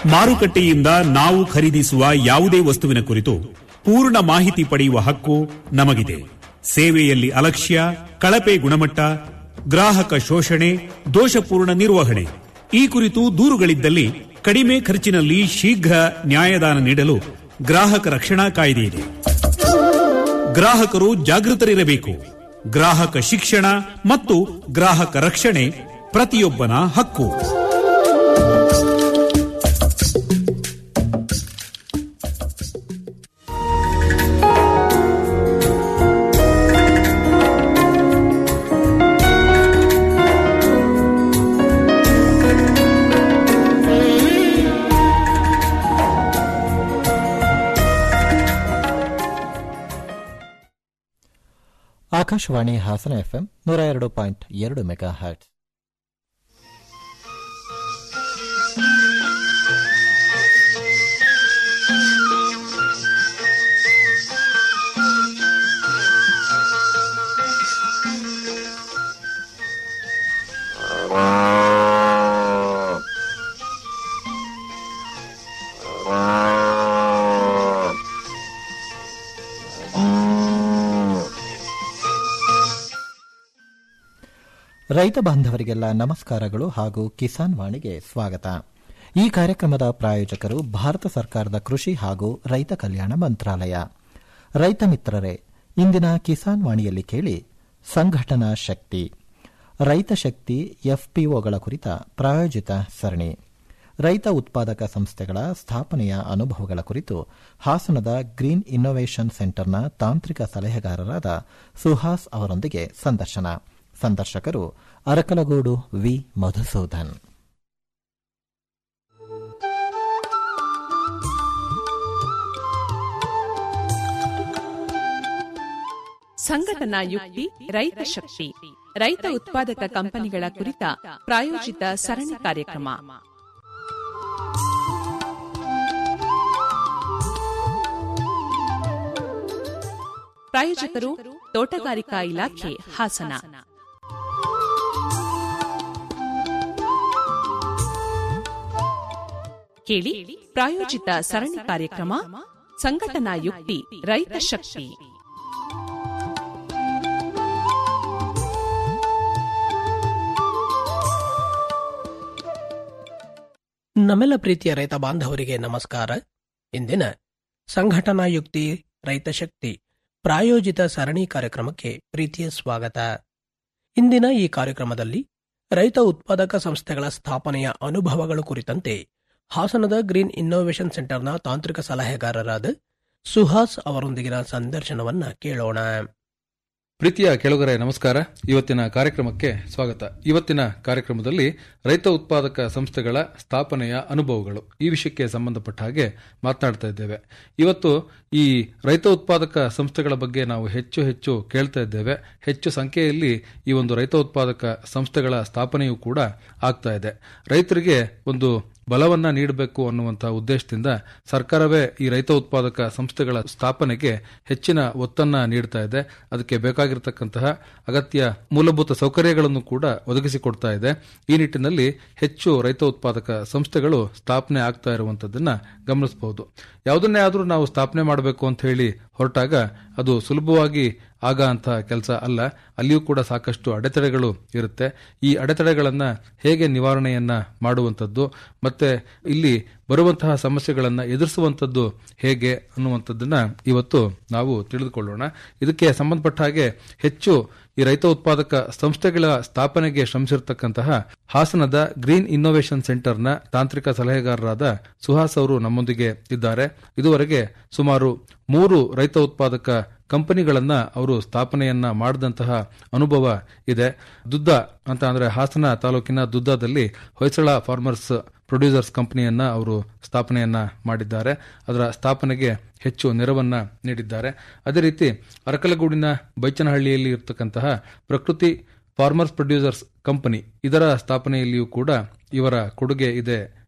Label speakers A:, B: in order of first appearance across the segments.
A: ಮಾರುಕಟ್ಟೆಯಿಂದ ನಾವು ಖರೀದಿಸುವ ಯಾವುದೇ ವಸ್ತುವಿನ ಕುರಿತು ಪೂರ್ಣ ಮಾಹಿತಿ ಪಡೆಯುವ ಹಕ್ಕು ನಮಗಿದೆ ಸೇವೆಯಲ್ಲಿ ಅಲಕ್ಷ್ಯ ಕಳಪೆ ಗುಣಮಟ್ಟ ಗ್ರಾಹಕ ಶೋಷಣೆ ದೋಷಪೂರ್ಣ ನಿರ್ವಹಣೆ ಈ ಕುರಿತು ದೂರುಗಳಿದ್ದಲ್ಲಿ ಕಡಿಮೆ ಖರ್ಚಿನಲ್ಲಿ ಶೀಘ್ರ ನ್ಯಾಯದಾನ ನೀಡಲು ಗ್ರಾಹಕ ರಕ್ಷಣಾ ಕಾಯ್ದೆ ಇದೆ ಗ್ರಾಹಕರು ಜಾಗೃತರಿರಬೇಕು ಗ್ರಾಹಕ ಶಿಕ್ಷಣ ಮತ್ತು ಗ್ರಾಹಕ ರಕ್ಷಣೆ ಪ್ರತಿಯೊಬ್ಬನ ಹಕ್ಕು
B: ಆಕಾಶವಾಣಿ ಹಾಸನ ಎಫ್ಎಂ ನೂರ ಎರಡು ಪಾಯಿಂಟ್ ಎರಡು ಮೆಗಾ ಹರ್ಟ್ ರೈತ ಬಾಂಧವರಿಗೆಲ್ಲ ನಮಸ್ಕಾರಗಳು ಹಾಗೂ ಕಿಸಾನ್ ವಾಣಿಗೆ ಸ್ವಾಗತ ಈ ಕಾರ್ಯಕ್ರಮದ ಪ್ರಾಯೋಜಕರು ಭಾರತ ಸರ್ಕಾರದ ಕೃಷಿ ಹಾಗೂ ರೈತ ಕಲ್ಯಾಣ ಮಂತ್ರಾಲಯ ರೈತ ಮಿತ್ರರೇ ಇಂದಿನ ಕಿಸಾನ್ ವಾಣಿಯಲ್ಲಿ ಕೇಳಿ ಸಂಘಟನಾ ಶಕ್ತಿ ರೈತ ಶಕ್ತಿ ಎಫ್ಪಿಒಗಳ ಕುರಿತ ಪ್ರಾಯೋಜಿತ ಸರಣಿ ರೈತ ಉತ್ಪಾದಕ ಸಂಸ್ಥೆಗಳ ಸ್ಥಾಪನೆಯ ಅನುಭವಗಳ ಕುರಿತು ಹಾಸನದ ಗ್ರೀನ್ ಇನ್ನೋವೇಷನ್ ಸೆಂಟರ್ನ ತಾಂತ್ರಿಕ ಸಲಹೆಗಾರರಾದ ಸುಹಾಸ್ ಅವರೊಂದಿಗೆ ಸಂದರ್ಶನ ಸಂದರ್ಶಕರು ಅರಕಲಗೂಡು ವಿ ಮಧುಸೂದನ್
C: ಸಂಘಟನಾ ಯುಕ್ತಿ ರೈತ ಶಕ್ತಿ ರೈತ ಉತ್ಪಾದಕ ಕಂಪನಿಗಳ ಕುರಿತ ಪ್ರಾಯೋಜಿತ ಸರಣಿ ಕಾರ್ಯಕ್ರಮ ಪ್ರಾಯೋಜಕರು ತೋಟಗಾರಿಕಾ ಇಲಾಖೆ ಹಾಸನ ಕೇಳಿ ಪ್ರಾಯೋಜಿತ ಸರಣಿ ಕಾರ್ಯಕ್ರಮ ಸಂಘಟನಾ ಯುಕ್ತಿ ರೈತ ಶಕ್ತಿ
D: ನಮ್ಮೆಲ್ಲ ಪ್ರೀತಿಯ ರೈತ ಬಾಂಧವರಿಗೆ ನಮಸ್ಕಾರ ಇಂದಿನ ಸಂಘಟನಾ ಯುಕ್ತಿ ರೈತ ಶಕ್ತಿ ಪ್ರಾಯೋಜಿತ ಸರಣಿ ಕಾರ್ಯಕ್ರಮಕ್ಕೆ ಪ್ರೀತಿಯ ಸ್ವಾಗತ ಇಂದಿನ ಈ ಕಾರ್ಯಕ್ರಮದಲ್ಲಿ ರೈತ ಉತ್ಪಾದಕ ಸಂಸ್ಥೆಗಳ ಸ್ಥಾಪನೆಯ ಅನುಭವಗಳು ಕುರಿತಂತೆ ಹಾಸನದ ಗ್ರೀನ್ ಇನ್ನೋವೇಷನ್ ಸೆಂಟರ್ನ ತಾಂತ್ರಿಕ ಸಲಹೆಗಾರರಾದ ಸುಹಾಸ್ ಅವರೊಂದಿಗಿನ ಸಂದರ್ಶನವನ್ನ ಕೇಳೋಣ
E: ಪ್ರೀತಿಯ ಕೆಳಗರೆ ನಮಸ್ಕಾರ ಇವತ್ತಿನ ಕಾರ್ಯಕ್ರಮಕ್ಕೆ ಸ್ವಾಗತ ಇವತ್ತಿನ ಕಾರ್ಯಕ್ರಮದಲ್ಲಿ ರೈತ ಉತ್ಪಾದಕ ಸಂಸ್ಥೆಗಳ ಸ್ಥಾಪನೆಯ ಅನುಭವಗಳು ಈ ವಿಷಯಕ್ಕೆ ಸಂಬಂಧಪಟ್ಟ ಹಾಗೆ ಮಾತನಾಡ್ತಾ ಇದ್ದೇವೆ ಇವತ್ತು ಈ ರೈತ ಉತ್ಪಾದಕ ಸಂಸ್ಥೆಗಳ ಬಗ್ಗೆ ನಾವು ಹೆಚ್ಚು ಹೆಚ್ಚು ಕೇಳ್ತಾ ಇದ್ದೇವೆ ಹೆಚ್ಚು ಸಂಖ್ಯೆಯಲ್ಲಿ ಈ ಒಂದು ರೈತ ಉತ್ಪಾದಕ ಸಂಸ್ಥೆಗಳ ಸ್ಥಾಪನೆಯೂ ಕೂಡ ಆಗ್ತಾ ಇದೆ ರೈತರಿಗೆ ಒಂದು ಬಲವನ್ನ ನೀಡಬೇಕು ಅನ್ನುವಂಥ ಉದ್ದೇಶದಿಂದ ಸರ್ಕಾರವೇ ಈ ರೈತ ಉತ್ಪಾದಕ ಸಂಸ್ಥೆಗಳ ಸ್ಥಾಪನೆಗೆ ಹೆಚ್ಚಿನ ಒತ್ತನ್ನ ನೀಡ್ತಾ ಇದೆ ಅದಕ್ಕೆ ಬೇಕಾಗಿರತಕ್ಕಂತಹ ಅಗತ್ಯ ಮೂಲಭೂತ ಸೌಕರ್ಯಗಳನ್ನು ಕೂಡ ಒದಗಿಸಿಕೊಡ್ತಾ ಇದೆ ಈ ನಿಟ್ಟಿನಲ್ಲಿ ಹೆಚ್ಚು ರೈತ ಉತ್ಪಾದಕ ಸಂಸ್ಥೆಗಳು ಸ್ಥಾಪನೆ ಆಗ್ತಾ ಇರುವಂತದ್ದನ್ನ ಗಮನಿಸಬಹುದು ಯಾವುದನ್ನೇ ಆದರೂ ನಾವು ಸ್ಥಾಪನೆ ಮಾಡಬೇಕು ಅಂತ ಹೇಳಿ ಹೊರಟಾಗ ಅದು ಸುಲಭವಾಗಿ ಆಗ ಅಂತ ಕೆಲಸ ಅಲ್ಲ ಅಲ್ಲಿಯೂ ಕೂಡ ಸಾಕಷ್ಟು ಅಡೆತಡೆಗಳು ಇರುತ್ತೆ ಈ ಅಡೆತಡೆಗಳನ್ನ ಹೇಗೆ ನಿವಾರಣೆಯನ್ನ ಮಾಡುವಂಥದ್ದು ಮತ್ತೆ ಇಲ್ಲಿ ಬರುವಂತಹ ಸಮಸ್ಯೆಗಳನ್ನ ಎದುರಿಸುವಂಥದ್ದು ಹೇಗೆ ಅನ್ನುವಂಥದ್ದನ್ನ ಇವತ್ತು ನಾವು ತಿಳಿದುಕೊಳ್ಳೋಣ ಇದಕ್ಕೆ ಸಂಬಂಧಪಟ್ಟ ಹಾಗೆ ಹೆಚ್ಚು ಈ ರೈತ ಉತ್ಪಾದಕ ಸಂಸ್ಥೆಗಳ ಸ್ಥಾಪನೆಗೆ ಶ್ರಮಿಸಿರ್ತಕ್ಕಂತಹ ಹಾಸನದ ಗ್ರೀನ್ ಇನ್ನೋವೇಷನ್ ಸೆಂಟರ್ನ ತಾಂತ್ರಿಕ ಸಲಹೆಗಾರರಾದ ಸುಹಾಸ್ ಅವರು ನಮ್ಮೊಂದಿಗೆ ಇದ್ದಾರೆ ಇದುವರೆಗೆ ಸುಮಾರು ಮೂರು ರೈತ ಉತ್ಪಾದಕ ಕಂಪನಿಗಳನ್ನ ಅವರು ಸ್ಥಾಪನೆಯನ್ನ ಮಾಡಿದಂತಹ ಅನುಭವ ಇದೆ ದುದ್ದ ಅಂತ ಅಂದ್ರೆ ಹಾಸನ ತಾಲೂಕಿನ ದುದ್ದದಲ್ಲಿ ಹೊಯ್ಸಳ ಫಾರ್ಮರ್ಸ್ ಪ್ರೊಡ್ಯೂಸರ್ಸ್ ಕಂಪನಿಯನ್ನ ಅವರು ಸ್ಥಾಪನೆಯನ್ನ ಮಾಡಿದ್ದಾರೆ ಅದರ ಸ್ಥಾಪನೆಗೆ ಹೆಚ್ಚು ನೆರವನ್ನ ನೀಡಿದ್ದಾರೆ ಅದೇ ರೀತಿ ಅರಕಲಗೂಡಿನ ಬೈಚನಹಳ್ಳಿಯಲ್ಲಿ ಇರತಕ್ಕಂತಹ ಪ್ರಕೃತಿ ಫಾರ್ಮರ್ಸ್ ಪ್ರೊಡ್ಯೂಸರ್ಸ್ ಕಂಪನಿ ಇದರ ಸ್ಥಾಪನೆಯಲ್ಲಿಯೂ ಕೂಡ ಇವರ ಕೊಡುಗೆ ಇದೆ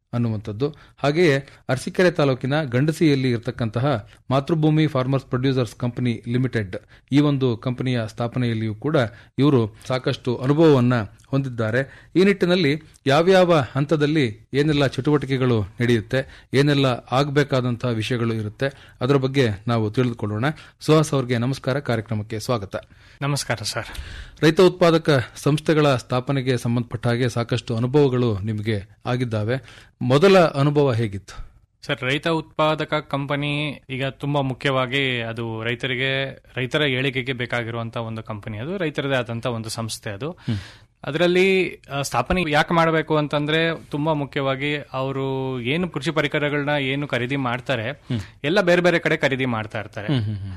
E: ಅನ್ನುವಂಥದ್ದು ಹಾಗೆಯೇ ಅರಸೀಕೆರೆ ತಾಲೂಕಿನ ಗಂಡಸಿಯಲ್ಲಿ ಇರತಕ್ಕಂತಹ Matrubhumi farmers producers company limited ಈ ಒಂದು ಕಂಪನಿಯ ಸ್ಥಾಪನೆಯಲ್ಲಿಯೂ ಕೂಡ ಇವರು ಸಾಕಷ್ಟು ಅನುಭವವನ್ನ ಹೊಂದಿದ್ದಾರೆ ಈ ನಿಟ್ಟಿನಲ್ಲಿ ಯಾವ್ಯಾವ ಹಂತದಲ್ಲಿ ಏನೆಲ್ಲ ಚಟುವಟಿಕೆಗಳು ನಡೆಯುತ್ತೆ ಏನೆಲ್ಲ ಆಗಬೇಕಾದಂತಹ ವಿಷಯಗಳು ಇರುತ್ತೆ ಅದರ ಬಗ್ಗೆ ನಾವು ತಿಳಿದುಕೊಳ್ಳೋಣ ಸುಹಾಸ್ ಅವರಿಗೆ ನಮಸ್ಕಾರ ಕಾರ್ಯಕ್ರಮಕ್ಕೆ ಸ್ವಾಗತ
F: ನಮಸ್ಕಾರ ಸರ್
E: ರೈತ ಉತ್ಪಾದಕ ಸಂಸ್ಥೆಗಳ ಸ್ಥಾಪನೆಗೆ ಸಂಬಂಧಪಟ್ಟ ಹಾಗೆ ಸಾಕಷ್ಟು ಅನುಭವಗಳು ನಿಮಗೆ ಆಗಿದ್ದಾವೆ ಮೊದಲ ಅನುಭವ ಹೇಗಿತ್ತು
F: ಸರ್ ರೈತ ಉತ್ಪಾದಕ ಕಂಪನಿ ಈಗ ತುಂಬಾ ಮುಖ್ಯವಾಗಿ ಅದು ರೈತರಿಗೆ ರೈತರ ಏಳಿಗೆಗೆ ಬೇಕಾಗಿರುವಂತ ಒಂದು ಕಂಪನಿ ಅದು ರೈತರದೇ ಆದಂತ ಒಂದು ಸಂಸ್ಥೆ ಅದು ಅದರಲ್ಲಿ ಆ, ಸ್ಥಾಪನೆ ಯಾಕೆ ಮಾಡಬೇಕು ಅಂತಂದ್ರೆ ತುಂಬಾ ಮುಖ್ಯವಾಗಿ ಅವರು ಏನು ಕೃಷಿ ಪರಿಕರಗಳನ್ನ ಏನು ಖರೀದಿ ಮಾಡ್ತಾರೆ ಎಲ್ಲ ಬೇರೆ ಬೇರೆ ಕಡೆ ಖರೀದಿ ಮಾಡ್ತಾ ಇರ್ತಾರೆ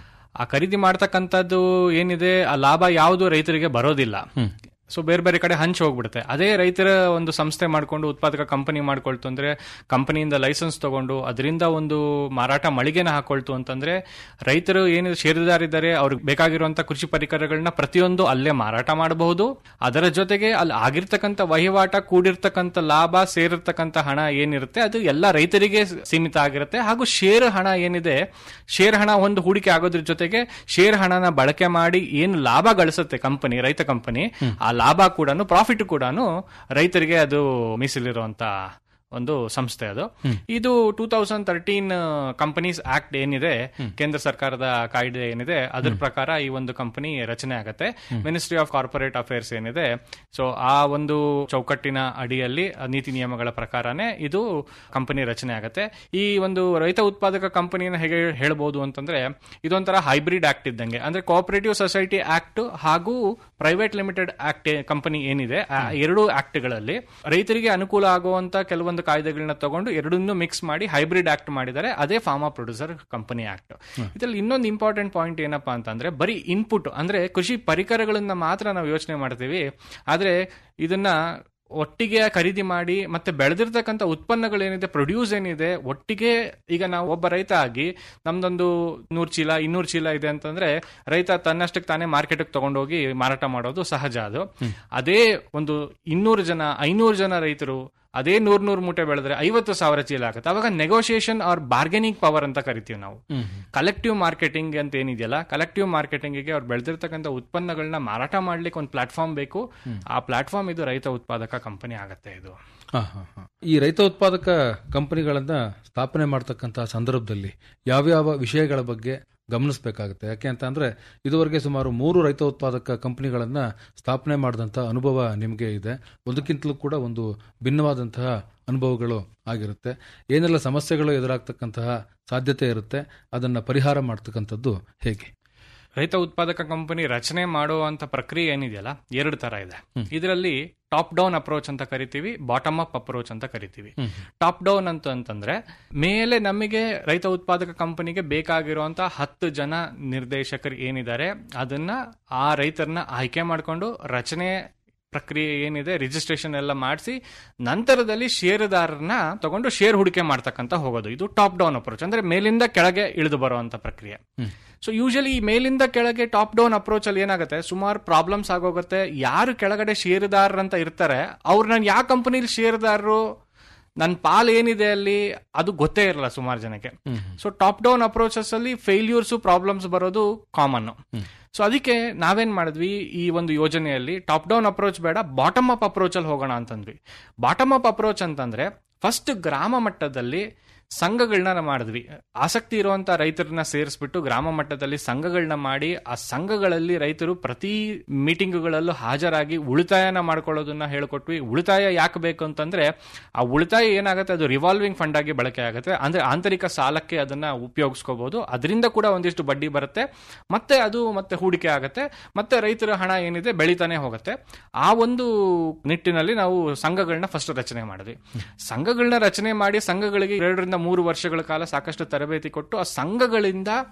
F: ಆ ಖರೀದಿ ಮಾಡ್ತಕ್ಕಂಥದ್ದು ಏನಿದೆ ಆ ಲಾಭ ಯಾವುದು ರೈತರಿಗೆ ಬರೋದಿಲ್ಲ ಸೊ ಬೇರೆ ಬೇರೆ ಕಡೆ ಹಂಚ್ ಹೋಗ್ಬಿಡುತ್ತೆ ಅದೇ ರೈತರ ಒಂದು ಸಂಸ್ಥೆ ಮಾಡ್ಕೊಂಡು ಉತ್ಪಾದಕ ಕಂಪನಿ ಮಾಡ್ಕೊಳ್ತು ಅಂದ್ರೆ ಕಂಪನಿಯಿಂದ ಲೈಸೆನ್ಸ್ ತಗೊಂಡು ಅದರಿಂದ ಒಂದು ಮಾರಾಟ ಮಳಿಗೆನ ಹಾಕೊಳ್ತು ಅಂತಂದ್ರೆ ರೈತರು ಏನು ಷೇರುದಾರಿದ್ದಾರೆ ಅವ್ರಿಗೆ ಬೇಕಾಗಿರುವಂತ ಕೃಷಿ ಪರಿಕರಗಳನ್ನ ಪ್ರತಿಯೊಂದು ಅಲ್ಲೇ ಮಾರಾಟ ಮಾಡಬಹುದು ಅದರ ಜೊತೆಗೆ ಅಲ್ಲಿ ಆಗಿರ್ತಕ್ಕಂಥ ವಹಿವಾಟ ಕೂಡಿರ್ತಕ್ಕಂಥ ಲಾಭ ಸೇರಿರ್ತಕ್ಕಂಥ ಹಣ ಏನಿರುತ್ತೆ ಅದು ಎಲ್ಲ ರೈತರಿಗೆ ಸೀಮಿತ ಆಗಿರುತ್ತೆ ಹಾಗೂ ಶೇರ್ ಹಣ ಏನಿದೆ ಶೇರ್ ಹಣ ಒಂದು ಹೂಡಿಕೆ ಆಗೋದ್ರ ಜೊತೆಗೆ ಶೇರ್ ಹಣನ ಬಳಕೆ ಮಾಡಿ ಏನು ಲಾಭ ಗಳಿಸುತ್ತೆ ಕಂಪನಿ ರೈತ ಕಂಪನಿ ಆ ಲಾಭ ಕೂಡ ಪ್ರಾಫಿಟ್ ಕೂಡ ರೈತರಿಗೆ ಅದು ಮೀಸಲಿರುವಂತ ಒಂದು ಸಂಸ್ಥೆ ಅದು ಇದು two thousand thirteen companies act ಏನಿದೆ ಕೇಂದ್ರ ಸರ್ಕಾರದ ಕಾಯ್ದೆ ಏನಿದೆ ಅದ್ರ ಪ್ರಕಾರ ಈ ಒಂದು ಕಂಪನಿ ರಚನೆ ಆಗತ್ತೆ ಮಿನಿಸ್ಟ್ರಿ ಆಫ್ ಕಾರ್ಪೊರೇಟ್ ಅಫೇರ್ಸ್ ಏನಿದೆ ಸೊ ಆ ಒಂದು ಚೌಕಟ್ಟಿನ ಅಡಿಯಲ್ಲಿ ಆ ನೀತಿ ನಿಯಮಗಳ ಪ್ರಕಾರನೇ ಇದು ಕಂಪನಿ ರಚನೆ ಆಗತ್ತೆ ಈ ಒಂದು ರೈತ ಉತ್ಪಾದಕ ಕಂಪನಿನ ಹೇಗೆ ಹೇಳ್ಬೋದು ಅಂತಂದ್ರೆ ಇದೊಂಥರ ಹೈಬ್ರಿಡ್ ಆಕ್ಟ್ ಇದ್ದಂಗೆ ಅಂದ್ರೆ ಕೋಆಪರೇಟಿವ್ ಸೊಸೈಟಿ ಆಕ್ಟ್ ಹಾಗೂ ಪ್ರೈವೇಟ್ ಲಿಮಿಟೆಡ್ ಆಕ್ಟ್ ಕಂಪನಿ ಏನಿದೆ ಆ ಎರಡು ಆಕ್ಟ್ಗಳಲ್ಲಿ ರೈತರಿಗೆ ಅನುಕೂಲ ಆಗುವಂತ ಕೆಲವೊಂದು ಕಾಯ್ದೆಗಳನ್ನ ತಗೊಂಡು ಎರಡನ್ನೂ ಮಿಕ್ಸ್ ಮಾಡಿ ಹೈಬ್ರಿಡ್ ಆಕ್ಟ್ ಮಾಡಿದ್ದಾರೆ ಅದೇ ಫಾರ್ಮಾ ಪ್ರೊಡ್ಯೂಸರ್ ಕಂಪನಿ ಆಕ್ಟ್ ಇದ್ರಲ್ಲಿ ಇನ್ನೊಂದು ಇಂಪಾರ್ಟೆಂಟ್ ಪಾಯಿಂಟ್ ಏನಪ್ಪಾ ಅಂತಂದ್ರೆ ಬರೀ ಇನ್ಪುಟ್ ಅಂದ್ರೆ ಕೃಷಿ ಪರಿಕರಗಳನ್ನ ಮಾತ್ರ ನಾವು ಯೋಚನೆ ಮಾಡ್ತೀವಿ ಆದ್ರೆ ಇದನ್ನ ಒಟ್ಟಿಗೆ ಖರೀದಿ ಮಾಡಿ ಮತ್ತೆ ಬೆಳೆದಿರ್ತಕ್ಕಂಥ ಉತ್ಪನ್ನಗಳೇನಿದೆ ಪ್ರೊಡ್ಯೂಸ್ ಏನಿದೆ ಒಟ್ಟಿಗೆ ಈಗ ನಾವು ಒಬ್ಬ ರೈತ ಆಗಿ ನಮ್ದೊಂದು ನೂರು ಚೀಲ ಇನ್ನೂರು ಚೀಲ ಇದೆ ಅಂತಂದ್ರೆ ರೈತ ತನ್ನಷ್ಟಕ್ಕೆ ತಾನೇ ಮಾರ್ಕೆಟ್ಗೆ ತಗೊಂಡೋಗಿ ಮಾರಾಟ ಮಾಡೋದು ಸಹಜ ಅದು ಅದೇ ಒಂದು ಇನ್ನೂರು ಜನ ಐನೂರು ಜನ ರೈತರು ಅದೇ ನೂರ್ ನೂರ್ ಮೂಟೆ ಬೆಳೆದ್ರೆ ಐವತ್ತು ಸಾವಿರ ಚೀಲ ಆಗುತ್ತೆ ಅವಾಗ ನೆಗೋಷಿಯೇಷನ್ ಆರ್ ಬಾರ್ಗೇನಿಂಗ್ ಪವರ್ ಅಂತ ಕರಿತೀವಿ ನಾವು ಕಲೆಕ್ಟಿವ್ ಮಾರ್ಕೆಟಿಂಗ್ ಅಂತ ಏನಿದೆಯಲ್ಲ ಕಲೆಕ್ಟಿವ್ ಮಾರ್ಕೆಟಿಂಗ್ಗೆ ಅವ್ರು ಬೆಳೆದಿರ್ತಕ್ಕಂಥ ಉತ್ಪನ್ನಗಳನ್ನ ಮಾರಾಟ ಮಾಡ್ಲಿಕ್ಕೆ ಒಂದು ಪ್ಲಾಟ್ಫಾರ್ಮ್ ಬೇಕು ಆ ಪ್ಲಾಟ್ಫಾರ್ಮ್ ಇದು ರೈತ ಉತ್ಪಾದಕ ಕಂಪನಿ ಆಗತ್ತೆ ಇದು
E: ಹಾ, ಹಾ, ಹಾ. ಈ ರೈತ ಉತ್ಪಾದಕ ಕಂಪನಿಗಳನ್ನ ಸ್ಥಾಪನೆ ಮಾಡತಕ್ಕಂತಹ ಸಂದರ್ಭದಲ್ಲಿ ಯಾವ್ಯಾವ ವಿಷಯಗಳ ಬಗ್ಗೆ ಗಮನಿಸಬೇಕಾಗುತ್ತೆ ಯಾಕೆ ಅಂತ ಅಂದ್ರೆ ಇದುವರೆಗೆ ಸುಮಾರು ಮೂರು ರೈತ ಉತ್ಪಾದಕ ಕಂಪನಿಗಳನ್ನ ಸ್ಥಾಪನೆ ಮಾಡಿದಂತಹ ಅನುಭವ ನಿಮಗೆ ಇದೆ ಒಂದಕ್ಕಿಂತಲೂ ಕೂಡ ಒಂದು ಭಿನ್ನವಾದಂತಹ ಅನುಭವಗಳು ಆಗಿರುತ್ತೆ ಏನೆಲ್ಲ ಸಮಸ್ಯೆಗಳು ಎದುರಾಗ್ತಕ್ಕಂತಹ ಸಾಧ್ಯತೆ ಇರುತ್ತೆ ಅದನ್ನ ಪರಿಹಾರ ಮಾಡ್ತಕ್ಕಂಥದ್ದು ಹೇಗೆ
F: ರೈತ ಉತ್ಪಾದಕ ಕಂಪನಿ ರಚನೆ ಮಾಡುವಂತ ಪ್ರಕ್ರಿಯೆ ಏನಿದೆಯಲ್ಲ ಎರಡು ತರ ಇದೆ ಇದರಲ್ಲಿ ಟಾಪ್ ಡೌನ್ ಅಪ್ರೋಚ್ ಅಂತ ಕರಿತೀವಿ ಬಾಟಮ್ ಅಪ್ ಅಪ್ರೋಚ್ ಅಂತ ಕರಿತೀವಿ ಟಾಪ್ ಡೌನ್ ಅಂತ ಅಂತಂದ್ರೆ ಮೇಲೆ ನಮಗೆ ರೈತ ಉತ್ಪಾದಕ ಕಂಪನಿಗೆ ಬೇಕಾಗಿರುವಂತ ಹತ್ತು ಜನ ನಿರ್ದೇಶಕರು ಏನಿದ್ದಾರೆ ಅದನ್ನ ಆ ರೈತರನ್ನ ಆಯ್ಕೆ ಮಾಡಿಕೊಂಡು ರಚನೆ ಪ್ರಕ್ರಿಯೆ ಏನಿದೆ ರಿಜಿಸ್ಟ್ರೇಷನ್ ಎಲ್ಲ ಮಾಡಿಸಿ ನಂತರದಲ್ಲಿ ಷೇರುದಾರರನ್ನ ತಗೊಂಡು ಶೇರ್ ಹೂಡಿಕೆ ಮಾಡ್ತಕ್ಕಂತ ಹೋಗೋದು ಇದು ಟಾಪ್ ಡೌನ್ ಅಪ್ರೋಚ್ ಅಂದ್ರೆ ಮೇಲಿಂದ ಕೆಳಗೆ ಇಳಿದು ಬರುವಂತ ಪ್ರಕ್ರಿಯೆ ಸೊ ಯೂಶಲಿ ಈ ಮೇಲಿಂದ ಕೆಳಗೆ ಟಾಪ್ ಡೌನ್ ಅಪ್ರೋಚ್ ಅಲ್ಲಿ ಏನಾಗುತ್ತೆ ಸುಮಾರು ಪ್ರಾಬ್ಲಮ್ಸ್ ಆಗೋಗುತ್ತೆ ಯಾರು ಕೆಳಗಡೆ ಷೇರುದಾರರು ಅಂತ ಇರ್ತಾರೆ ಅವ್ರು ನಾನು ಯಾವ ಕಂಪನಿಲಿ ಷೇರುದಾರರು ನನ್ನ ಪಾಲ್ ಏನಿದೆ ಅಲ್ಲಿ ಅದು ಗೊತ್ತೇ ಇರಲ್ಲ ಸುಮಾರು ಜನಕ್ಕೆ ಸೊ ಟಾಪ್ ಡೌನ್ ಅಪ್ರೋಚಸ್ ಅಲ್ಲಿ ಫೇಲ್ಯೂರ್ಸ್ ಪ್ರಾಬ್ಲಮ್ಸ್ ಬರೋದು ಕಾಮನ್ ಸೊ ಅದಕ್ಕೆ ನಾವೇನ್ ಮಾಡಿದ್ವಿ ಈ ಒಂದು ಯೋಜನೆಯಲ್ಲಿ ಟಾಪ್ ಡೌನ್ ಅಪ್ರೋಚ್ ಬೇಡ ಬಾಟಮ್ ಅಪ್ ಅಪ್ರೋಚ್ ಅಲ್ಲಿ ಹೋಗೋಣ ಅಂತಂದ್ವಿ ಬಾಟಮ್ ಅಪ್ ಅಪ್ರೋಚ್ ಅಂತಂದ್ರೆ ಫಸ್ಟ್ ಗ್ರಾಮ ಮಟ್ಟದಲ್ಲಿ ಸಂಘಗಳನ್ನ ಮಾಡಿದ್ವಿ ಆಸಕ್ತಿ ಇರುವಂತ ರೈತರನ್ನ ಸೇರಿಸ್ಬಿಟ್ಟು ಗ್ರಾಮ ಮಟ್ಟದಲ್ಲಿ ಸಂಘಗಳನ್ನ ಮಾಡಿ ಆ ಸಂಘಗಳಲ್ಲಿ ರೈತರು ಪ್ರತಿ ಮೀಟಿಂಗ್ಗಳಲ್ಲೂ ಹಾಜರಾಗಿ ಉಳಿತಾಯನ ಮಾಡ್ಕೊಳ್ಳೋದನ್ನ ಹೇಳ್ಕೊಟ್ವಿ ಉಳಿತಾಯ ಯಾಕೆ ಬೇಕು ಅಂತಂದ್ರೆ ಆ ಉಳಿತಾಯ ಏನಾಗುತ್ತೆ ಅದು ರಿವಾಲ್ವಿಂಗ್ ಫಂಡ್ ಆಗಿ ಬಳಕೆ ಆಗುತ್ತೆ ಅಂದ್ರೆ ಆಂತರಿಕ ಸಾಲಕ್ಕೆ ಅದನ್ನ ಉಪಯೋಗಿಸ್ಕೋಬಹುದು ಅದರಿಂದ ಕೂಡ ಒಂದಿಷ್ಟು ಬಡ್ಡಿ ಬರುತ್ತೆ ಮತ್ತೆ ಅದು ಮತ್ತೆ ಹೂಡಿಕೆ ಆಗುತ್ತೆ ಮತ್ತೆ ರೈತರ ಹಣ ಏನಿದೆ ಬೆಳಿತಾನೆ ಹೋಗುತ್ತೆ ಆ ಒಂದು ನಿಟ್ಟಿನಲ್ಲಿ ನಾವು ಸಂಘಗಳನ್ನ ಫಸ್ಟ್ ರಚನೆ ಮಾಡಿದ್ವಿ ಸಂಘಗಳನ್ನ ರಚನೆ ಮಾಡಿ ಸಂಘಗಳಿಗೆ ಎರಡರಿಂದ ಮೂರು ವರ್ಷಗಳ ಕಾಲ ಸಾಕಷ್ಟು ತರಬೇತಿ ಕೊಟ್ಟು ಆ ಸಂಘಗಳಿಂದ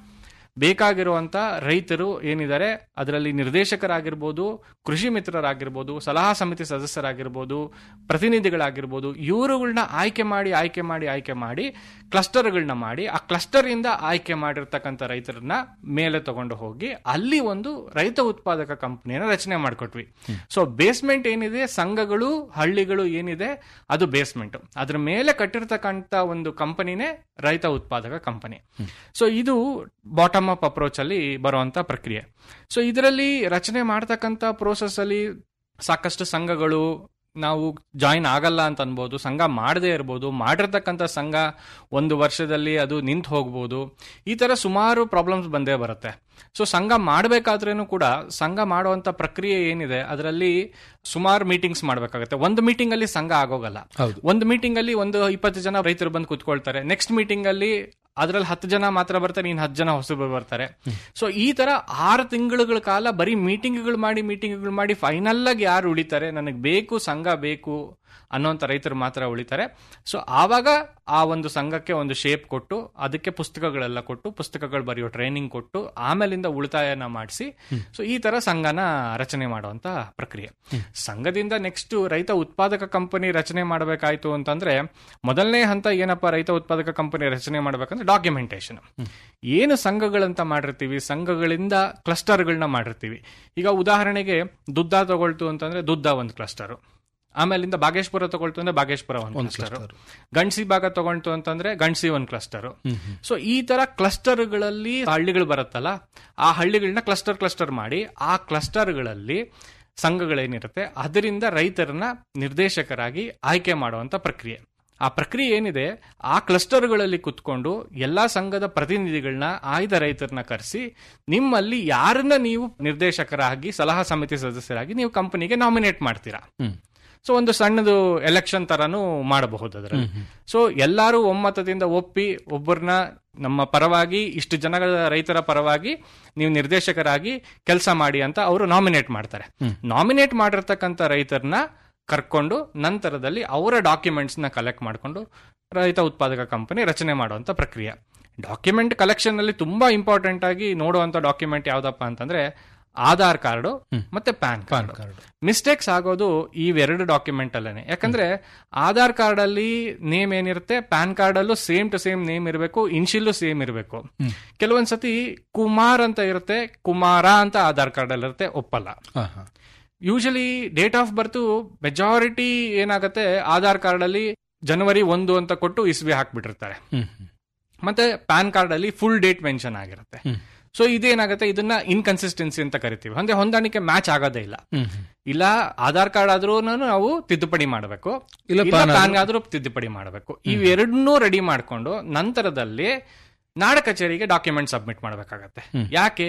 F: ಬೇಕಾಗಿರುವಂತ ರೈತರು ಏನಿದ್ದಾರೆ ಅದರಲ್ಲಿ ನಿರ್ದೇಶಕರಾಗಿರ್ಬೋದು ಕೃಷಿ ಮಿತ್ರರಾಗಿರ್ಬೋದು ಸಲಹಾ ಸಮಿತಿ ಸದಸ್ಯರಾಗಿರ್ಬೋದು ಪ್ರತಿನಿಧಿಗಳಾಗಿರ್ಬೋದು ಇವರುಗಳನ್ನ ಆಯ್ಕೆ ಮಾಡಿ ಆಯ್ಕೆ ಮಾಡಿ ಆಯ್ಕೆ ಮಾಡಿ ಕ್ಲಸ್ಟರ್ಗಳನ್ನ ಮಾಡಿ ಆ ಕ್ಲಸ್ಟರ್ ಇಂದ ಆಯ್ಕೆ ಮಾಡಿರ್ತಕ್ಕಂಥ ರೈತರನ್ನ ಮೇಲೆ ತಗೊಂಡು ಹೋಗಿ ಅಲ್ಲಿ ಒಂದು ರೈತ ಉತ್ಪಾದಕ ಕಂಪನಿಯನ್ನ ರಚನೆ ಮಾಡ್ಕೊಟ್ವಿ ಸೊ ಬೇಸ್ಮೆಂಟ್ ಏನಿದೆ ಸಂಘಗಳು ಹಳ್ಳಿಗಳು ಏನಿದೆ ಅದು ಬೇಸ್ಮೆಂಟ್ ಅದ್ರ ಮೇಲೆ ಕಟ್ಟಿರ್ತಕ್ಕಂಥ ಒಂದು ಕಂಪನಿನೇ ರೈತ ಉತ್ಪಾದಕ ಕಂಪನಿ ಸೊ ಇದು ಬಾಟಮ್ ಅಪ್ ಅಪ್ರೋಚ್ ಅಲ್ಲಿ ಬರುವಂತ ಪ್ರಕ್ರಿಯೆ ಸೊ ಇದರಲ್ಲಿ ರಚನೆ ಮಾಡ್ತಕ್ಕಂಥ ಪ್ರೋಸೆಸ್ ಅಲ್ಲಿ ಸಾಕಷ್ಟು ಸಂಘಗಳು ನಾವು ಜಾಯಿನ್ ಆಗಲ್ಲ ಅಂತ ಅನ್ಬೋದು ಸಂಘ ಮಾಡದೇ ಇರ್ಬೋದು ಮಾಡಿರ್ತಕ್ಕಂಥ ಸಂಘ ಒಂದು ವರ್ಷದಲ್ಲಿ ಅದು ನಿಂತು ಹೋಗ್ಬೋದು ಈ ತರ ಸುಮಾರು ಪ್ರಾಬ್ಲಮ್ಸ್ ಬಂದೇ ಬರುತ್ತೆ ಸೊ ಸಂಘ ಮಾಡಬೇಕಾದ್ರೂ ಕೂಡ ಸಂಘ ಮಾಡುವಂತ ಪ್ರಕ್ರಿಯೆ ಏನಿದೆ ಅದರಲ್ಲಿ ಸುಮಾರು ಮೀಟಿಂಗ್ಸ್ ಮಾಡಬೇಕಾಗುತ್ತೆ ಒಂದು ಮೀಟಿಂಗ್ ಅಲ್ಲಿ ಸಂಘ ಆಗೋಗಲ್ಲ
E: ಹೌದು.
F: ಒಂದು ಮೀಟಿಂಗ್ ಅಲ್ಲಿ ಒಂದು ಇಪ್ಪತ್ತು ಜನ ರೈತರು ಬಂದು ಕುತ್ಕೊಳ್ತಾರೆ ನೆಕ್ಸ್ಟ್ ಮೀಟಿಂಗ್ ಅಲ್ಲಿ ಅದ್ರಲ್ಲಿ ಹತ್ತು ಜನ ಮಾತ್ರ ಬರ್ತಾರೆ ಇನ್ನು ಹತ್ತು ಜನ ಹೊಸಬರು ಬರ್ತಾರೆ ಸೊ ಈ ತರ ಆರು ತಿಂಗಳುಗಳ ಕಾಲ ಬರೀ ಮೀಟಿಂಗ್ಗಳು ಮಾಡಿ ಮೀಟಿಂಗ್ಗಳು ಮಾಡಿ ಫೈನಲ್ ಆಗಿ ಯಾರು ಉಳಿತಾರೆ ನನಗೆ ಬೇಕು ಸಂಘ ಬೇಕು ಅನ್ನೋಂಥ ರೈತರು ಮಾತ್ರ ಉಳಿತಾರೆ ಸೊ ಆವಾಗ ಆ ಒಂದು ಸಂಘಕ್ಕೆ ಒಂದು ಶೇಪ್ ಕೊಟ್ಟು ಅದಕ್ಕೆ ಪುಸ್ತಕಗಳೆಲ್ಲ ಕೊಟ್ಟು ಪುಸ್ತಕಗಳು ಬರೆಯೋ ಟ್ರೈನಿಂಗ್ ಕೊಟ್ಟು ಆಮೇಲಿಂದ ಉಳಿತಾಯನ ಮಾಡಿಸಿ ಸೊ ಈ ತರ ಸಂಘನ ರಚನೆ ಮಾಡುವಂತ ಪ್ರಕ್ರಿಯೆ ಸಂಘದಿಂದ ನೆಕ್ಸ್ಟ್ ರೈತ ಉತ್ಪಾದಕ ಕಂಪನಿ ರಚನೆ ಮಾಡಬೇಕಾಯ್ತು ಅಂತಂದ್ರೆ ಮೊದಲನೇ ಹಂತ ಏನಪ್ಪ ರೈತ ಉತ್ಪಾದಕ ಕಂಪನಿ ರಚನೆ ಮಾಡ್ಬೇಕಂದ್ರೆ ಡಾಕ್ಯುಮೆಂಟೇಶನ್ ಏನು ಸಂಘಗಳಂತ ಮಾಡಿರ್ತೀವಿ ಸಂಘಗಳಿಂದ ಕ್ಲಸ್ಟರ್ಗಳನ್ನ ಮಾಡಿರ್ತೀವಿ ಈಗ ಉದಾಹರಣೆಗೆ ದುದ್ದ ತಗೊಳ್ತು ಅಂತಂದ್ರೆ ದುದ್ದ ಒಂದು ಕ್ಲಸ್ಟರ್ ಆಮೇಲಿಂದ ಬಾಗೇಶ್ಪುರ ತಗೊಳ್ತು ಅಂದ್ರೆ ಬಾಗೇಶ್ಪುರ ಒಂದು ಕ್ಲಸ್ಟರ್ ಗಂಡ್ಸಿ ಭಾಗ ತಗೊಳ್ತು ಅಂತಂದ್ರೆ ಗಂಡ್ಸಿ ಒಂದು ಕ್ಲಸ್ಟರ್ ಸೊ ಈ ತರ ಕ್ಲಸ್ಟರ್ಗಳಲ್ಲಿ ಹಳ್ಳಿಗಳು ಬರುತ್ತಲ್ಲ ಆ ಹಳ್ಳಿಗಳನ್ನ ಕ್ಲಸ್ಟರ್ ಕ್ಲಸ್ಟರ್ ಮಾಡಿ ಆ ಕ್ಲಸ್ಟರ್ಗಳಲ್ಲಿ ಸಂಘಗಳೇನಿರುತ್ತೆ ಅದರಿಂದ ರೈತರನ್ನ ನಿರ್ದೇಶಕರಾಗಿ ಆಯ್ಕೆ ಮಾಡುವಂತ ಪ್ರಕ್ರಿಯೆ ಆ ಪ್ರಕ್ರಿಯೆ ಏನಿದೆ ಆ ಕ್ಲಸ್ಟರ್ಗಳಲ್ಲಿ ಕುತ್ಕೊಂಡು ಎಲ್ಲಾ ಸಂಘದ ಪ್ರತಿನಿಧಿಗಳನ್ನ ಆಯ್ದ ರೈತರನ್ನ ಕರೆಸಿ ನಿಮ್ಮಲ್ಲಿ ಯಾರನ್ನ ನೀವು ನಿರ್ದೇಶಕರಾಗಿ ಸಲಹಾ ಸಮಿತಿ ಸದಸ್ಯರಾಗಿ ನೀವು ಕಂಪನಿಗೆ ನಾಮಿನೇಟ್ ಮಾಡ್ತೀರಾ ಸೊ ಒಂದು ಸಣ್ಣದು ಎಲೆಕ್ಷನ್ ತರಾನು ಮಾಡಬಹುದು ಅದರಲ್ಲಿ ಸೊ ಎಲ್ಲರೂ ಒಮ್ಮತದಿಂದ ಒಪ್ಪಿ ಒಬ್ಬರನ್ನ ನಮ್ಮ ಪರವಾಗಿ ಇಷ್ಟು ಜನ ರೈತರ ಪರವಾಗಿ ನೀವು ನಿರ್ದೇಶಕರಾಗಿ ಕೆಲಸ ಮಾಡಿ ಅಂತ ಅವರು ನಾಮಿನೇಟ್ ಮಾಡ್ತಾರೆ ನಾಮಿನೇಟ್ ಮಾಡಿರ್ತಕ್ಕಂಥ ರೈತರನ್ನ ಕರ್ಕೊಂಡು ನಂತರದಲ್ಲಿ ಅವರ ಡಾಕ್ಯುಮೆಂಟ್ಸ್ ನ ಕಲೆಕ್ಟ್ ಮಾಡಿಕೊಂಡು ರೈತ ಉತ್ಪಾದಕ ಕಂಪನಿ ರಚನೆ ಮಾಡುವಂತ ಪ್ರಕ್ರಿಯೆ ಡಾಕ್ಯುಮೆಂಟ್ ಕಲೆಕ್ಷನ್ ಅಲ್ಲಿ ತುಂಬಾ ಇಂಪಾರ್ಟೆಂಟ್ ಆಗಿ ನೋಡುವಂತ ಡಾಕ್ಯುಮೆಂಟ್ ಯಾವ್ದಪ್ಪ ಅಂತಂದ್ರೆ ಆಧಾರ್ ಕಾರ್ಡು ಮತ್ತೆ ಪ್ಯಾನ್ ಕಾರ್ಡ್ ಮಿಸ್ಟೇಕ್ಸ್ ಆಗೋದು ಇವೆರಡು ಡಾಕ್ಯುಮೆಂಟ್ ಅಲ್ಲೇನೆ ಯಾಕಂದ್ರೆ ಆಧಾರ್ ಕಾರ್ಡ್ ಅಲ್ಲಿ ನೇಮ್ ಏನಿರುತ್ತೆ ಪ್ಯಾನ್ ಕಾರ್ಡ್ ಅಲ್ಲೂ ಸೇಮ್ ಟು ಸೇಮ್ ನೇಮ್ ಇರಬೇಕು ಇನ್ಶಿಲ್ಲೂ ಸೇಮ್ ಇರಬೇಕು ಕೆಲವೊಂದ್ಸತಿ ಕುಮಾರ್ ಅಂತ ಇರುತ್ತೆ ಕುಮಾರ ಅಂತ ಆಧಾರ್ ಕಾರ್ಡ್ ಅಲ್ಲಿ ಇರುತ್ತೆ ಒಪ್ಪಲ್ಲ
E: ಹಾ, ಹಾ.
F: Usually date of birth majority ಏನಾಗುತ್ತೆ ಆಧಾರ್ ಕಾರ್ಡ್ ಅಲ್ಲಿ ಜನವರಿ ಒಂದು ಅಂತ ಕೊಟ್ಟು ಇಸ್ವಿ ಹಾಕ್ಬಿಟ್ಟಿರ್ತಾರೆ
E: ಹ್ಮ್, ಹ್ಮ್.
F: ಮತ್ತೆ ಪ್ಯಾನ್ ಕಾರ್ಡ್ ಅಲ್ಲಿ ಫುಲ್ ಡೇಟ್ ಮೆನ್ಷನ್ ಆಗಿರುತ್ತೆ
E: ಹ್ಮ್.
F: ಸೊ ಇದೇನಾಗುತ್ತೆ ಇದನ್ನ ಇನ್ಕನ್ಸಿಸ್ಟೆನ್ಸಿ ಅಂತ ಕರಿತೀವಿ ಅಂದ್ರೆ ಹೊಂದಾಣಿಕೆ ಮ್ಯಾಚ್ ಆಗೋದೇ ಇಲ್ಲ
E: ಹ್ಮ್, ಹ್ಮ್.
F: ಇಲ್ಲ ಆಧಾರ್ ಕಾರ್ಡ್ ಆದ್ರೂ ನಾವು ತಿದ್ದುಪಡಿ ಮಾಡಬೇಕು
E: ಇಲ್ಲ
F: ಇಲ್ಲ
E: PAN
F: ಪ್ಯಾನ್ ಆದ್ರೂ ತಿದ್ದುಪಡಿ ಮಾಡಬೇಕು ಇವೆರಡನ್ನೂ ರೆಡಿ ಮಾಡ್ಕೊಂಡು ನಂತರದಲ್ಲಿ ನಾಡ ಕಚೇರಿಗೆ ಡಾಕ್ಯುಮೆಂಟ್ ಸಬ್ಮಿಟ್ ಮಾಡಬೇಕಾಗತ್ತೆ ಯಾಕೆ